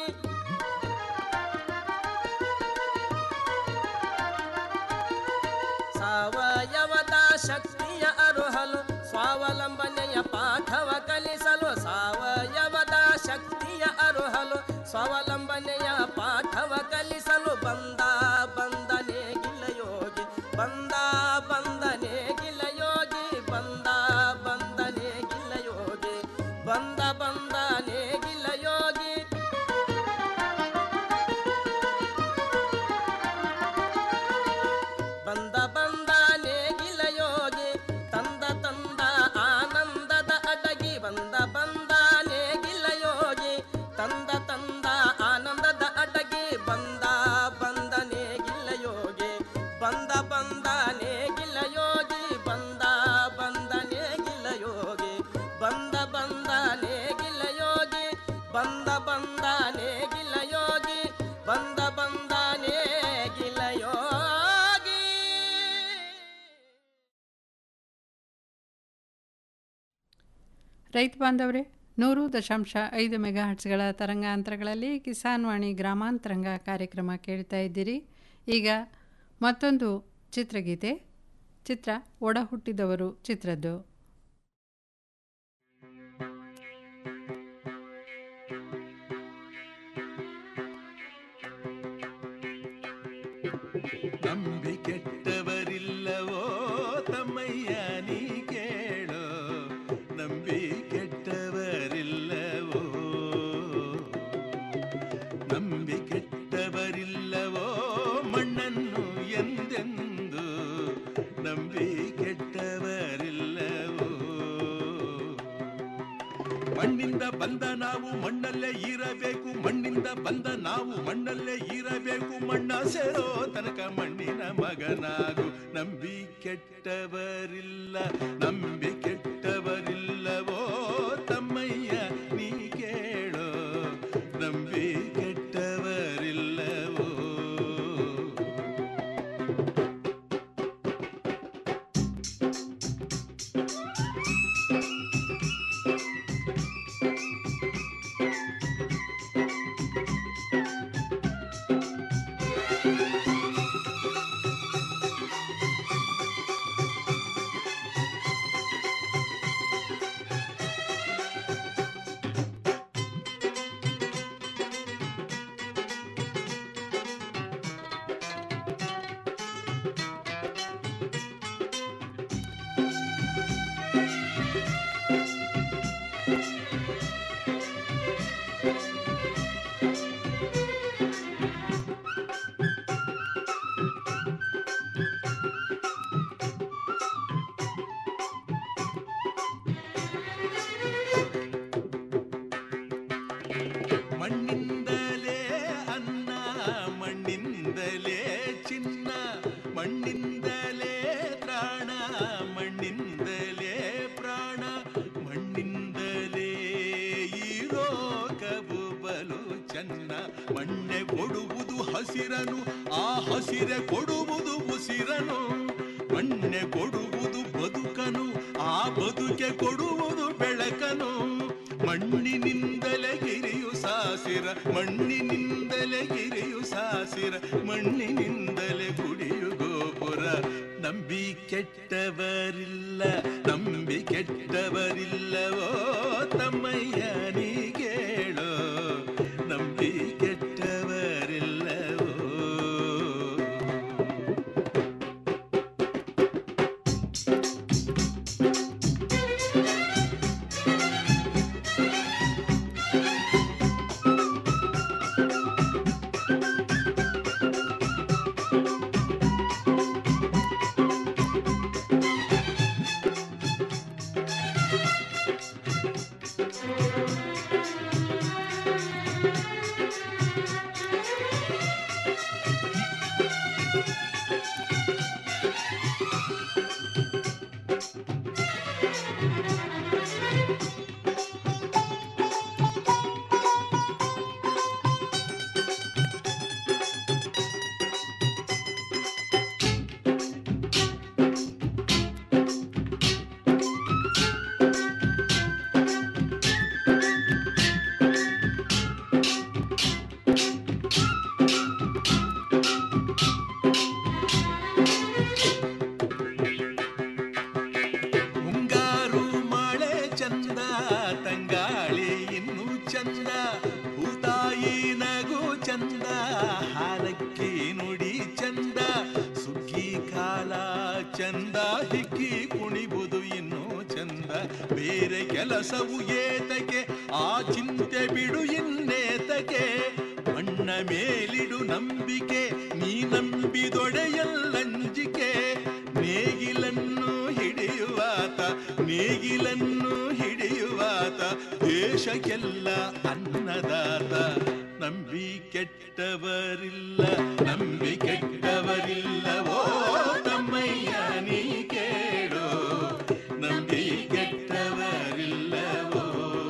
ಸಾವಯವದ ಶಕ್ತಿಯ ಅರುಹಲು ಸ್ವಾವಲಂಬನೆಯ ಪಾಠವ ಕಲಿಸಲು ಸಾವಯವದ ಶಕ್ತಿಯ ಅರುಹಲು ಸ್ವಾವಲಂಬನೆಯ ಪಾಠವ ಕಲಿಸಲು ಬಂದ ಬಂದನೆ ಗಿಲ ಯೋಗಿ ಬಂದ ಬಂದನೆ ಗಿಲ ಯೋಗಿ ಬಂದ ಬಂದನೆ ಗಿಲ ಯೋಗಿ ಬಂದ ಬಂದನೆ ಗಿಲ ಯೋಗಿ ಬಂದ ಬಂದ ನೇಗಿಲ ಯೋಗಿ ತಂದ ತಂದ ಆನಂದದ ಅಡಗಿ ಬಂದ ಬಂದ ನೇಗಿಲ ಯೋಗಿ ತಂದ ತಂದ ಆನಂದದ ಅಡಗಿ ಬಂದ ಬಂದ ನೇಗಿಲ ಯೋಗಿ ಬಂದ ಬಂದ ನೇಗಿಲ ಯೋಗಿ ಬಂದ ಬಂದ ನೇಗಿಲ ಯೋಗಿ ಬಂದ ಬಂದ ನೇಗಿಲ ಯೋಗಿ ಬಂದ ಬಂದ ನೇಗಿಲ ಯೋಗಿ ಬಂದ ಬಂದ ನೇಗಿಲ ಯೋಗಿ ರೈತ ಬಾಂಧವರೇ ನೂರು ದಶಾಂಶ ಐದು ಮೆಗಾಹರ್ಟ್ಸ್ಗಳ ತರಂಗಾಂತರಗಳಲ್ಲಿ ಕಿಸಾನ್ ವಾಣಿ ಗ್ರಾಮಾಂತರಂಗ ಕಾರ್ಯಕ್ರಮ ಕೇಳ್ತಾ ಇದ್ದೀರಿ ಈಗ ಮತ್ತೊಂದು ಚಿತ್ರಗೀತೆ ಚಿತ್ರ ಒಡ ಹುಟ್ಟಿದವರು ಚಿತ್ರದ್ದು ನಂಬಿ ಕೆಟ್ಟವರಿಲ್ಲವೋ ತಮ್ಮಯ್ಯ ನೀ ಕೇಳೋ ನಂಬಿ ಕೆಟ್ಟವರಿಲ್ಲವೋ ನಂಬಿ ಕೆಟ್ಟವರಿಲ್ಲವೋ ಮಣ್ಣನ್ನು ಎಂದೆಂದು ನಂಬಿ ಕೆಟ್ಟವರಿಲ್ಲವೋ ಮಣ್ಣಿಂದ ಬಂದ ನಾವು ಮಣ್ಣಲ್ಲೇ ಇರಬೇಕು ಮಣ್ಣಿಂದ ಬಂದ ನಾವು ಮಣ್ಣಲ್ಲೇ ಇರಬೇಕು ಮಣ್ಣ ಸೇರೋ ತನಕ ಮಣ್ಣಿನ ಮಗನಾಗು ನಂಬಿ ಕೆಟ್ಟವರಿಲ್ಲ ನಂಬಿ ಕೆಟ್ಟವರಿಲ್ಲವೋ ತಮ್ಮಯ್ಯ ನೀ ಕೇಳೋ ನಂಬಿ ಕೆಟ್ಟವರಿಲ್ಲವೋ ಮಣ್ಣಿಂದಲೇ ಅನ್ನ ಮಣ್ಣಿಂದಲೇ ಚಿನ್ನ ಮಣ್ಣಿಂದಲೇ ತ್ರಾಣ ಮಣ್ಣಿಂದಲೇ ಪ್ರಾಣ ಮಣ್ಣಿಂದಲೇ ಈ ರೋಗವು ಬಲು ಚೆನ್ನ ಮಣ್ಣೆ ಕೊಡುವುದು ಹಸಿರನು ಆ ಹಸಿರೆ ಕೊಡುವುದು ಉಸಿರನು ಮಣ್ಣೆ ಕೊಡುವುದು ಬದುಕನು ಆ ಬದುಕೆ ಕೊಡುವುದು ಬೆಳಕನು ಮಣ್ಣಿನಿಂದಲೇ ಗಿರಿಯು ಸಾಸಿರ ಮಣ್ಣಿನಿಂದಲೇ ಗಿರಿಯು ಸಾ ಹಾಸಿರ ಮಣ್ಣಿನಿಂದಲೇ ಗುಡಿಯು ಗೋಪುರ ನಂಬಿ ಕೆಟ್ಟವರಿಲ್ಲ ನಂಬಿ ಕೆಟ್ಟವರಿಲ್ಲವೋ ತಮ್ಮಯ್ಯ ನೀ ಕೇಳೋ ನಂಬಿ ಕೆಟ್ಟವರಿಲ್ಲವೋ ಮುಂಗಾರು ಮಳೆ ಚಂದ ತಂಗಾಳಿ ಇನ್ನು ಚಂದ ಭೂತಾಯಿ ನಗು ಚಂದ ಹಾಲಕ್ಕಿ ನುಡಿ ಚಂದ ಸುಗ್ಗಿ ಕಾಲ ಚಂದ ಹಿಕ್ಕಿ ಕುಣಿಬುದು ಇನ್ನು ಚಂದ ಬೇರೆ ಕೆಲಸವು ಏತಕ್ಕೆ ಆ ಚಿಂತೆ ಬಿಡು ಇನ್ನೇತಕ್ಕೆ ಮಣ್ಣ ಮೇಲಿಡು ನಂಬಿಕೆ ನೀ ನಂಬಿದೊಡೆಯಲ್ಲಂಜಿಕೆ ನೇಗಿಲನ್ನು ಹಿಡಿಯುವಾತ ನೇಗಿಲನ್ನು ಹಿಡಿಯುವಾತ ದೇಶಕ್ಕೆಲ್ಲ ಅನ್ನದಾತ ನಂಬಿ ಕೆಟ್ಟವರಿಲ್ಲ ನಂಬಿ ಕೆಟ್ಟವರಿಲ್ಲವೋ ತಮ್ಮಯ್ಯ ನೀ ಕೇಳೋ ನಂಬಿ ಕೆಟ್ಟವರಿಲ್ಲವೋ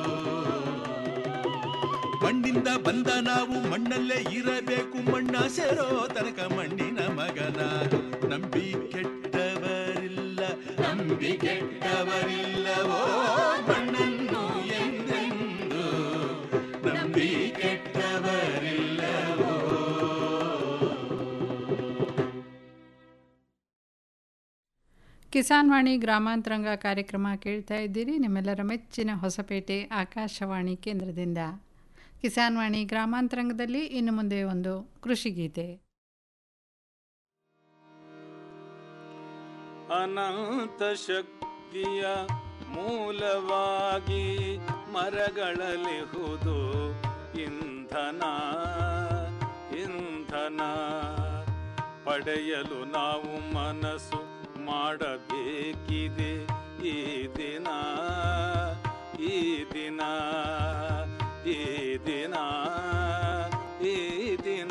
ಮಣ್ಣಿಂದ ಬಂದ ನಾವು ಮಣ್ಣಲ್ಲೇ ಇರಬೇಕು ಮಣ್ಣ ಸೇರೋ ತನಕ ಮಣ್ಣಿನ ಮಗನಾಗು ನಂಬಿ ಕೆಟ್ಟವರಿಲ್ಲ ನಂಬಿ ಕೆಟ್ಟವರಿಲ್ಲವೋ ಮಣ್ಣನ್ನು ಎಂದೆಂದು ನಂಬಿ ಕೆಟ್ಟವರಿಲ್ಲವೋ ಕಿಸಾನ್ ವಾಣಿ ಗ್ರಾಮಾಂತರಂಗ ಕಾರ್ಯಕ್ರಮ ಕೇಳ್ತಾ ಇದ್ದೀರಿ ನಿಮ್ಮೆಲ್ಲರ ಮೆಚ್ಚಿನ ಹೊಸಪೇಟೆ ಆಕಾಶವಾಣಿ ಕೇಂದ್ರದಿಂದ ಕಿಸಾನ್ ವಾಣಿ ಗ್ರಾಮಾಂತರಂಗದಲ್ಲಿ ಇನ್ನು ಮುಂದೆ ಒಂದು ಕೃಷಿ ಗೀತೆ ಅನಂತ ಶಕ್ತಿಯ ಮೂಲವಾಗಿ ಮರಗಳಲಿಹುದು ಇಂಧನ ಇಂಧನ ಪಡೆಯಲು ನಾವು ಮನಸ್ಸು ಮಾಡಬೇಕಿದೆ ಈ ದಿನ ಈ ದಿನ ಈ ದಿನ ಈ ದಿನ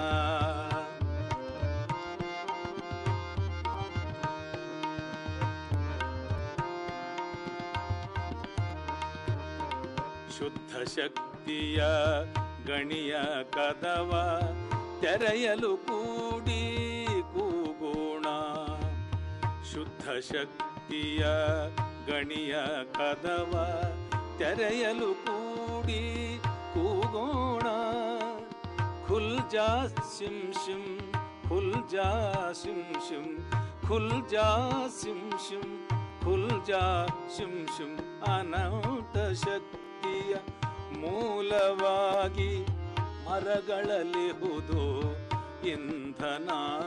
ಶುದ್ಧ ಶಕ್ತಿಯ ಗಣಿಯ ಕದವ ತೆರೆಯಲು ಕೂಡಿ ಕೂಗೋಣ ಶುದ್ಧ ಶಕ್ತಿಯ ಗಣಿಯ ಕದವ ತೆರೆಯಲು ಕೂಡಿ ಕೂಗೋಣ ಖುಲ್ ಜಾ ಸಿಂ ಶಿಂ ಖುಲ್ ಜಾ ಸಿಂ ಶಿಂ ಖುಲ್ ಜಾ ಸಿಂ ಶಿಂ ಖುಲ್ ಜಾ ಶಿಂ ಶಿಂ ಅನಂತ ಶಕ್ತಿಯ ಮೂಲವಾಗಿ ಮರಗಳಲಿಹುದು ಇಂಧನ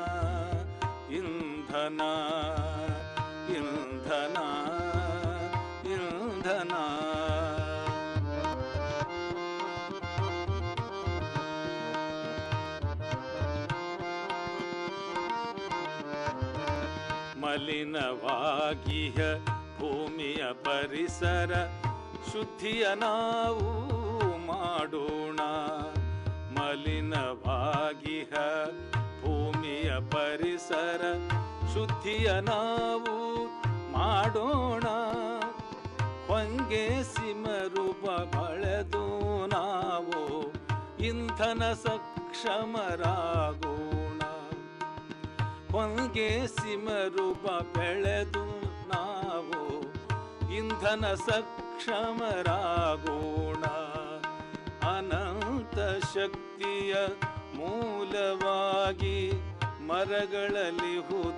ಇಂಧನ ಇಂಧನ ಇಂಧನ ಮಲಿನವಾಗಿಹ ಭೂಮಿಯ ಪರಿಸರ ಶುದ್ಧಿಯ ನಾವು ಮಾಡೋಣ ಮಲಿನವಾಗಿಹ ಭೂಮಿಯ ಪರಿಸರ ಶುದ್ಧಿಯ ನಾವು ಮಾಡೋಣ ಹೊಂಗೆ ಸಿಮರೂಪ ಬಳೆದು ನಾವು ಇಂಧನ ಸಕ್ಷಮರಾಗೋಣ ಹೊಂಗೆ ಸಿಮರೂಪ ಬೆಳೆದು ನಾವು ಇಂಧನ ಸಕ್ಷಮರಾಗೋಣ ಅನಂತ ಶಕ್ತಿಯ ಮೂಲವಾಗಿ ಮರಗಳಲ್ಲಿ ಹುದು